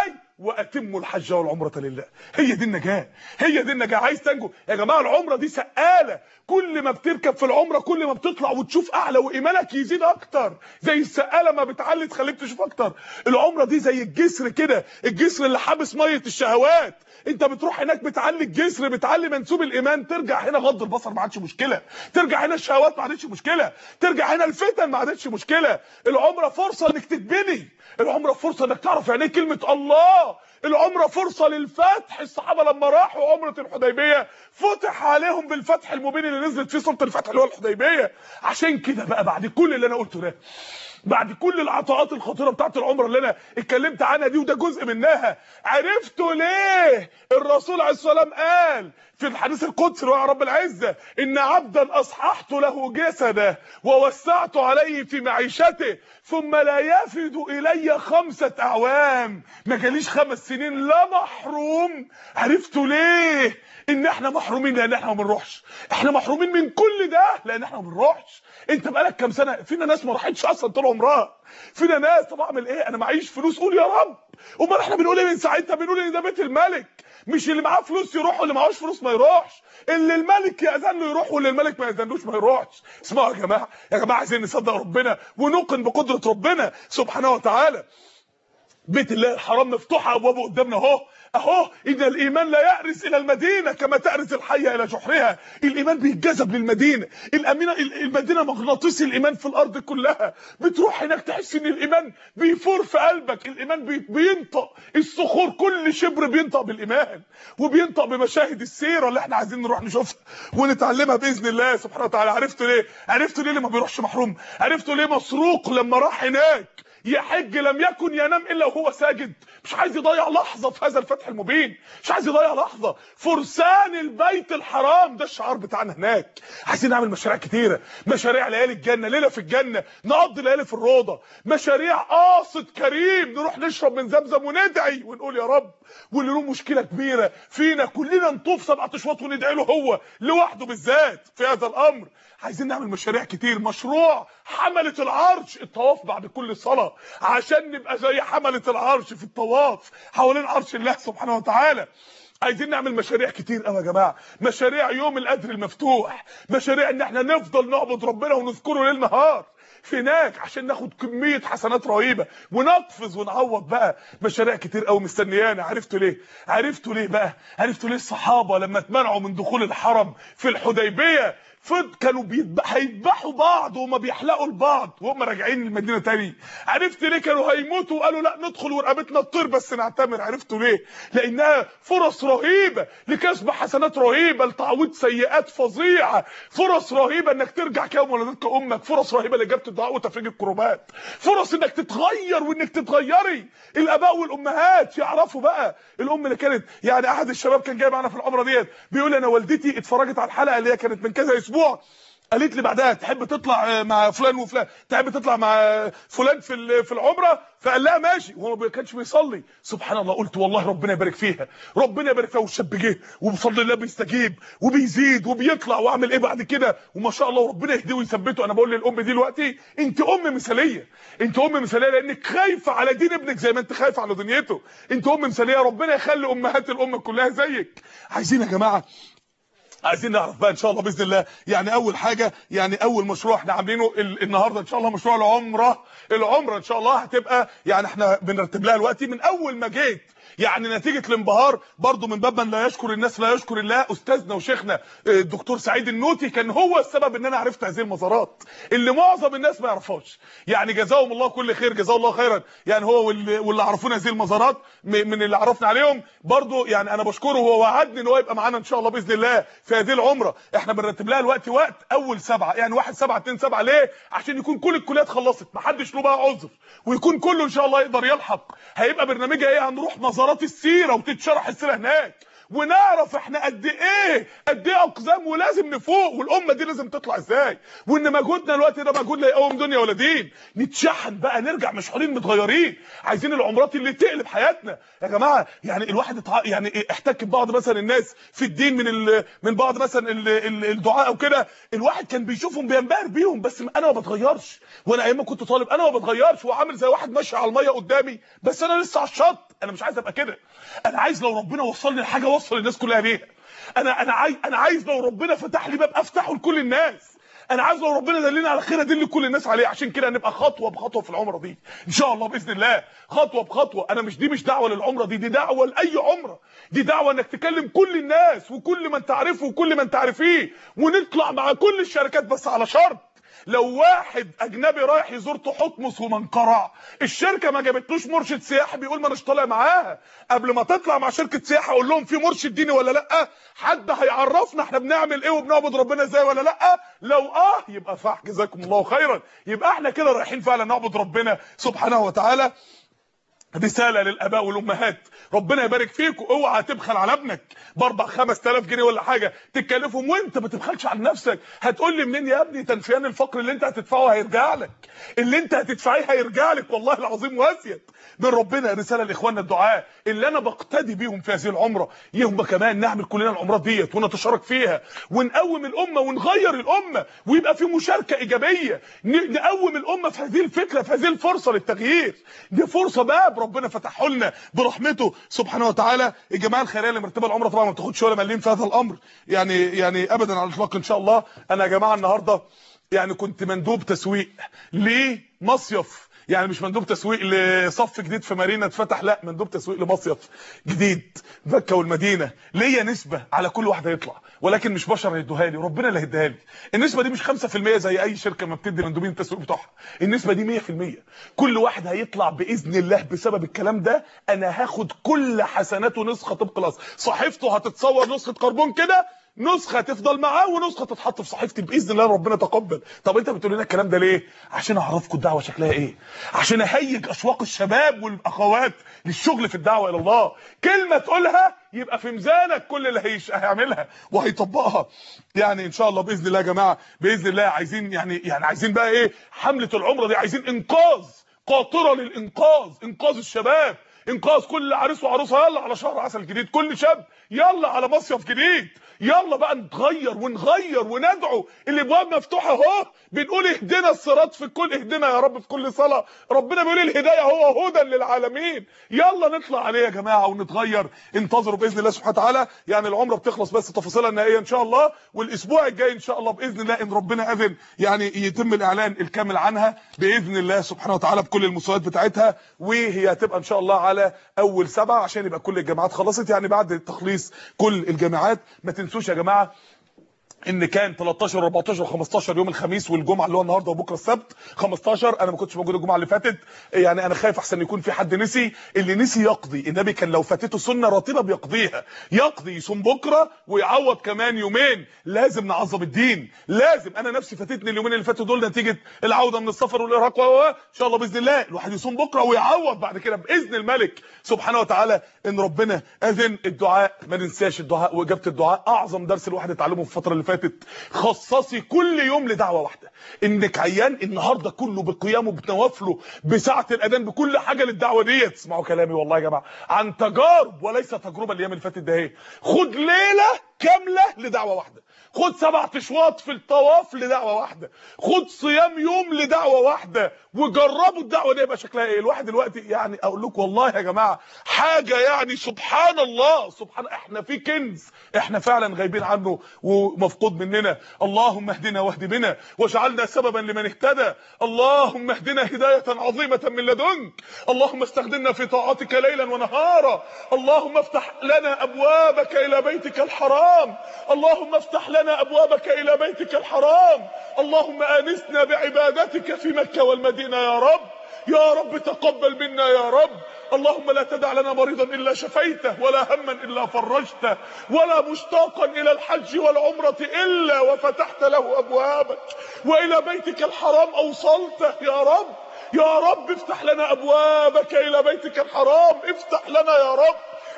واتموا الحج والعمره لله هي دي النجاه هي دي النجاه عايز تنجو يا جماعه العمره دي سقاله كل ما بتركب في العمره كل ما بتطلع وتشوف اعلى وايمانك يزيد اكتر زي السقاله ما بتعلي تخليك تشوف اكتر العمره دي زي الجسر كده الجسر اللي حابس ميه الشهوات انت بتروح هناك بتعلي الجسر بتعلي منسوب الايمان ترجع هنا غض البصر ما عادش مشكله ترجع هنا الشهوات ما عادتش مشكله ترجع هنا الفتن ما عادتش مشكله العمره فرصه انك تتبني العمره فرصه انك تعرف يعني ايه كلمه الله العمره فرصه للفتح الصحابه لما راحوا عمره الحديبيه فتح عليهم بالفتح المبين اللي نزلت فيه سوره الفتح اللي هو الحديبيه عشان كده بقى بعد كل اللي انا قلته ده بعد كل العطاءات الخطيره بتاعت العمره اللي انا اتكلمت عنها دي وده جزء منها عرفتوا ليه الرسول عليه الصلاه والسلام قال في الحديث القدسي اللي هو يا رب العزه ان عبدا اصححت له جسده ووسعت عليه في معيشته ثم لا يفد الي خمسه اعوام ما جاليش خمس سنين لا محروم عرفتوا ليه ان احنا محرومين لان احنا ما بنروحش احنا محرومين من كل ده لان احنا ما بنروحش انت بقالك كام سنه فينا ناس ما راحتش اصلا طول عمرها فينا ناس طب اعمل ايه انا معيش فلوس قول يا رب امال احنا بنقول ايه من ساعتها بنقول ان ده بيت الملك مش اللي معاه فلوس يروح واللي معهوش فلوس ما يروحش اللي الملك ياذن له يروح واللي الملك ما ياذنلوش ما يروحش اسمعوا يا جماعه يا جماعه عايزين نصدق ربنا ونوقن بقدره ربنا سبحانه وتعالى بيت الله الحرام مفتوحه ابوابه قدامنا اهو اهو ان الايمان لا يأرز الى المدينه كما تأرز الحيه الى جحرها الايمان بيتجذب للمدينه الامينه المدينه مغناطيس الايمان في الارض كلها بتروح هناك تحس ان الايمان بيفور في قلبك الايمان بي- بينطق الصخور كل شبر بينطق بالايمان وبينطق بمشاهد السيره اللي احنا عايزين نروح نشوفها ونتعلمها باذن الله سبحانه وتعالى عرفتوا ليه عرفتوا ليه اللي ما بيروحش محروم عرفتوا ليه مسروق لما راح هناك يحج لم يكن ينام الا وهو ساجد مش عايز يضيع لحظه في هذا الفتح المبين مش عايز يضيع لحظه فرسان البيت الحرام ده الشعار بتاعنا هناك عايزين نعمل مشاريع كتيره مشاريع ليالي الجنه ليله في الجنه نقضي ليالي في الروضه مشاريع قاصد كريم نروح نشرب من زمزم وندعي ونقول يا رب واللي له مشكله كبيره فينا كلنا نطوف سبعة اشواط وندعي له هو لوحده بالذات في هذا الامر عايزين نعمل مشاريع كتير مشروع حملة العرش الطواف بعد كل صلاة عشان نبقى زي حملة العرش في الطواف حوالين عرش الله سبحانه وتعالى عايزين نعمل مشاريع كتير قوي يا جماعه مشاريع يوم القدر المفتوح مشاريع ان احنا نفضل نعبد ربنا ونذكره ليل نهار هناك عشان ناخد كميه حسنات رهيبه ونقفز ونعوض بقى مشاريع كتير قوي مستنيانا عرفتوا ليه عرفتوا ليه بقى عرفتوا ليه الصحابه لما اتمنعوا من دخول الحرم في الحديبيه فض كانوا بيذبح هيذبحوا بعض وما بيحلقوا لبعض وهم راجعين المدينه تاني عرفت ليه كانوا هيموتوا وقالوا لا ندخل ورقبتنا تطير بس نعتمر عرفتوا ليه لانها فرص رهيبه لكسب حسنات رهيبه لتعويض سيئات فظيعه فرص رهيبه انك ترجع كيوم ولدتك امك فرص رهيبه لاجابه الدعاء وتفريج الكروبات فرص انك تتغير وانك تتغيري الاباء والامهات يعرفوا بقى الام اللي كانت يعني احد الشباب كان جاي معانا في العمره ديت بيقول انا والدتي اتفرجت على الحلقه اللي هي كانت من كذا اسبوع قالت لي بعدها تحب تطلع مع فلان وفلان تحب تطلع مع فلان في ال- في العمره فقال لها ماشي وهو ما كانش بيصلي سبحان الله قلت والله ربنا يبارك فيها ربنا يبارك فيها والشاب جه وبفضل الله بيستجيب وبيزيد وبيطلع واعمل ايه بعد كده وما شاء الله وربنا يهديه ويثبته انا بقول للام دي دلوقتي انت ام مثاليه انت ام مثاليه لانك خايفه على دين ابنك زي ما انت خايفه على دنيته انت ام مثاليه ربنا يخلي امهات الام كلها زيك عايزين يا جماعه عايزين نعرف بقى ان شاء الله باذن الله يعني اول حاجه يعني اول مشروع احنا عاملينه ال- النهارده ان شاء الله مشروع العمره العمره ان شاء الله هتبقى يعني احنا بنرتب لها دلوقتي من اول ما جيت يعني نتيجه الانبهار برضو من باب من لا يشكر الناس لا يشكر الله استاذنا وشيخنا آه، الدكتور سعيد النوتي كان هو السبب ان انا عرفت هذه المزارات اللي معظم الناس ما يعرفهاش يعني جزاهم الله كل خير جزاه الله خيرا يعني هو واللي, واللي عرفونا هذه المزارات م- من اللي عرفنا عليهم برضو يعني انا بشكره هو وعدني ان هو يبقى معانا ان شاء الله باذن الله في هذه العمره احنا بنرتب لها الوقت وقت اول سبعه يعني واحد سبعه اتنين سبعه ليه عشان يكون كل الكليات خلصت محدش له بقى عذر ويكون كله ان شاء الله يقدر يلحق هيبقى برنامجها ايه هنروح مزارات السيره وتتشرح السيره هناك ونعرف احنا قد ايه قد ايه اقزام ولازم نفوق والامه دي لازم تطلع ازاي وان مجهودنا الوقت ده مجهود لا يقوم دنيا ولا دين نتشحن بقى نرجع مشحونين متغيرين عايزين العمرات اللي تقلب حياتنا يا جماعه يعني الواحد اتع... يعني إيه احتك ببعض مثلا الناس في الدين من ال... من بعض مثلا ال... ال... الدعاء او كده الواحد كان بيشوفهم بينبهر بيهم بس انا ما بتغيرش وانا ايام ما كنت طالب انا ما بتغيرش وعامل زي واحد ماشي على الميه قدامي بس انا لسه على الشط انا مش عايز ابقى كده انا عايز لو ربنا وصلني لحاجه اوصل الناس كلها بيها انا انا عايز انا عايز لو ربنا فتح لي باب افتحه لكل الناس انا عايز لو ربنا دلني على خير ادل كل الناس عليه عشان كده هنبقى خطوه بخطوه في العمره دي ان شاء الله باذن الله خطوه بخطوه انا مش دي مش دعوه للعمره دي دي دعوه لاي عمره دي دعوه انك تكلم كل الناس وكل من تعرفه وكل من تعرفيه ونطلع مع كل الشركات بس على شرط لو واحد اجنبي رايح يزور تحتمس ومنقرع الشركه ما جابتلوش مرشد سياحي بيقول ما اناش طالع معاها قبل ما تطلع مع شركه سياحه اقول لهم في مرشد ديني ولا لا حد هيعرفنا احنا بنعمل ايه وبنعبد ربنا ازاي ولا لا لو اه يبقى صح جزاكم الله خيرا يبقى احنا كده رايحين فعلا نعبد ربنا سبحانه وتعالى رساله للاباء والامهات ربنا يبارك فيكم اوعى تبخل على ابنك باربع 5000 جنيه ولا حاجه تكلفهم وانت ما تبخلش على نفسك هتقول لي منين يا ابني تنفيان الفقر اللي انت هتدفعه هيرجع لك اللي انت هتدفعيه هيرجع لك والله العظيم واسيد من ربنا رساله لاخواننا الدعاء اللي انا بقتدي بيهم في هذه العمره يوم كمان نعمل كلنا العمرات ديت ونتشارك فيها ونقوم الامه ونغير الامه ويبقى في مشاركه ايجابيه نقوم الامه في هذه الفكره في هذه الفرصه للتغيير دي فرصه باب ربنا فتحه لنا برحمته سبحانه وتعالى الجماعه الخيريه اللي مرتبه العمره طبعا ما بتاخدش ولا مليم في هذا الامر يعني يعني ابدا على الاطلاق ان شاء الله انا يا جماعه النهارده يعني كنت مندوب تسويق لمصيف يعني مش مندوب تسويق لصف جديد في مارينا اتفتح لا مندوب تسويق لمصيف جديد مكه والمدينه ليا نسبه على كل واحد هيطلع ولكن مش بشر هيدوها لي ربنا اللي هيديها لي النسبه دي مش 5% زي اي شركه ما بتدي مندوبين التسويق بتوعها النسبه دي 100% كل واحد هيطلع باذن الله بسبب الكلام ده انا هاخد كل حسناته نسخه طبق الاصل صحيفته هتتصور نسخه كربون كده نسخه تفضل معاه ونسخه تتحط في صحيفتي باذن الله ربنا تقبل طب انت بتقول لنا الكلام ده ليه عشان اعرفكم الدعوه شكلها ايه عشان اهيج اشواق الشباب والاخوات للشغل في الدعوه الى الله كلمه تقولها يبقى في ميزانك كل اللي هيش... هيعملها وهيطبقها يعني ان شاء الله باذن الله يا جماعه باذن الله عايزين يعني يعني عايزين بقى ايه حمله العمره دي عايزين انقاذ قاطره للانقاذ انقاذ الشباب انقاذ كل عريس وعروسه يلا على شهر عسل جديد كل شاب يلا على مصيف جديد يلا بقى نتغير ونغير وندعو الابواب مفتوحه اهو بنقول اهدنا الصراط في كل اهدنا يا رب في كل صلاه ربنا بيقول الهدايه هو هدى للعالمين يلا نطلع عليه يا جماعه ونتغير انتظروا باذن الله سبحانه وتعالى يعني العمره بتخلص بس تفاصيلها النهائيه ان شاء الله والاسبوع الجاي ان شاء الله باذن الله ان ربنا اذن يعني يتم الاعلان الكامل عنها باذن الله سبحانه وتعالى بكل المستويات بتاعتها وهي هتبقى ان شاء الله على اول سبعة عشان يبقى كل الجامعات خلصت يعني بعد تخليص كل الجامعات ما تنسوش يا جماعه ان كان 13 14 15 يوم الخميس والجمعه اللي هو النهارده وبكره السبت 15 انا ما كنتش موجود الجمعه اللي فاتت يعني انا خايف احسن يكون في حد نسي اللي نسي يقضي النبي كان لو فاتته سنه راتبه بيقضيها يقضي يصوم بكره ويعوض كمان يومين لازم نعظم الدين لازم انا نفسي فاتتني اليومين اللي فاتوا دول نتيجه العوده من السفر والارهاق و ان شاء الله باذن الله الواحد يصوم بكره ويعوض بعد كده باذن الملك سبحانه وتعالى ان ربنا اذن الدعاء ما ننساش الدعاء واجابه الدعاء اعظم درس الواحد اتعلمه في الفتره اللي فاتت خصصي كل يوم لدعوه واحده انك عيان النهارده كله بقيامه بنوافله بساعه الاذان بكل حاجه للدعوه ديت اسمعوا كلامي والله يا جماعه عن تجارب وليس تجربه الايام اللي فاتت ده اهي خد ليله كامله لدعوه واحده خد سبع اشواط في الطواف لدعوه واحده خد صيام يوم لدعوه واحده وجربوا الدعوه دي يبقى شكلها ايه الواحد دلوقتي يعني اقول لكم والله يا جماعه حاجه يعني سبحان الله سبحان احنا في كنز احنا فعلا غايبين عنه ومفقود مننا اللهم اهدنا واهد بنا واجعلنا سببا لمن اهتدى اللهم اهدنا هدايه عظيمه من لدنك اللهم استخدمنا في طاعتك ليلا ونهارا اللهم افتح لنا ابوابك الى بيتك الحرام اللهم افتح لنا ابوابك الى بيتك الحرام اللهم انسنا بعبادتك في مكه والمدينه يا رب يا رب تقبل منا يا رب اللهم لا تدع لنا مريضا الا شفيته ولا هما الا فرجته ولا مشتاقا الى الحج والعمره الا وفتحت له ابوابك والى بيتك الحرام اوصلته يا رب يا رب افتح لنا ابوابك الى بيتك الحرام افتح لنا يا رب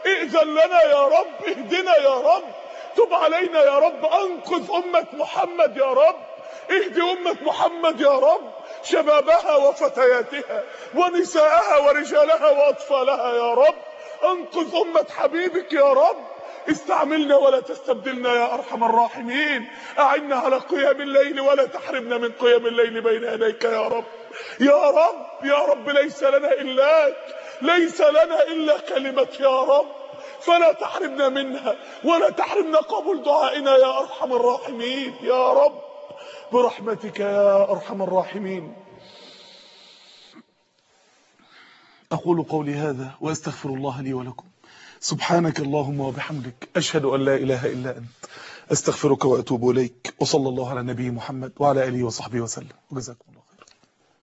ائذن لنا يا رب اهدنا يا رب تب علينا يا رب انقذ امة محمد يا رب اهدي امة محمد يا رب شبابها وفتياتها ونساءها ورجالها واطفالها يا رب انقذ امة حبيبك يا رب استعملنا ولا تستبدلنا يا ارحم الراحمين اعنا على قيام الليل ولا تحرمنا من قيام الليل بين يديك يا رب يا رب يا رب ليس لنا الاك ليس لنا الا كلمة يا رب فلا تحرمنا منها ولا تحرمنا قبول دعائنا يا ارحم الراحمين يا رب برحمتك يا ارحم الراحمين أقول قولي هذا وأستغفر الله لي ولكم سبحانك اللهم وبحمدك أشهد أن لا إله إلا أنت أستغفرك وأتوب إليك وصلى الله على نبي محمد وعلى آله وصحبه وسلم وجزاكم الله خير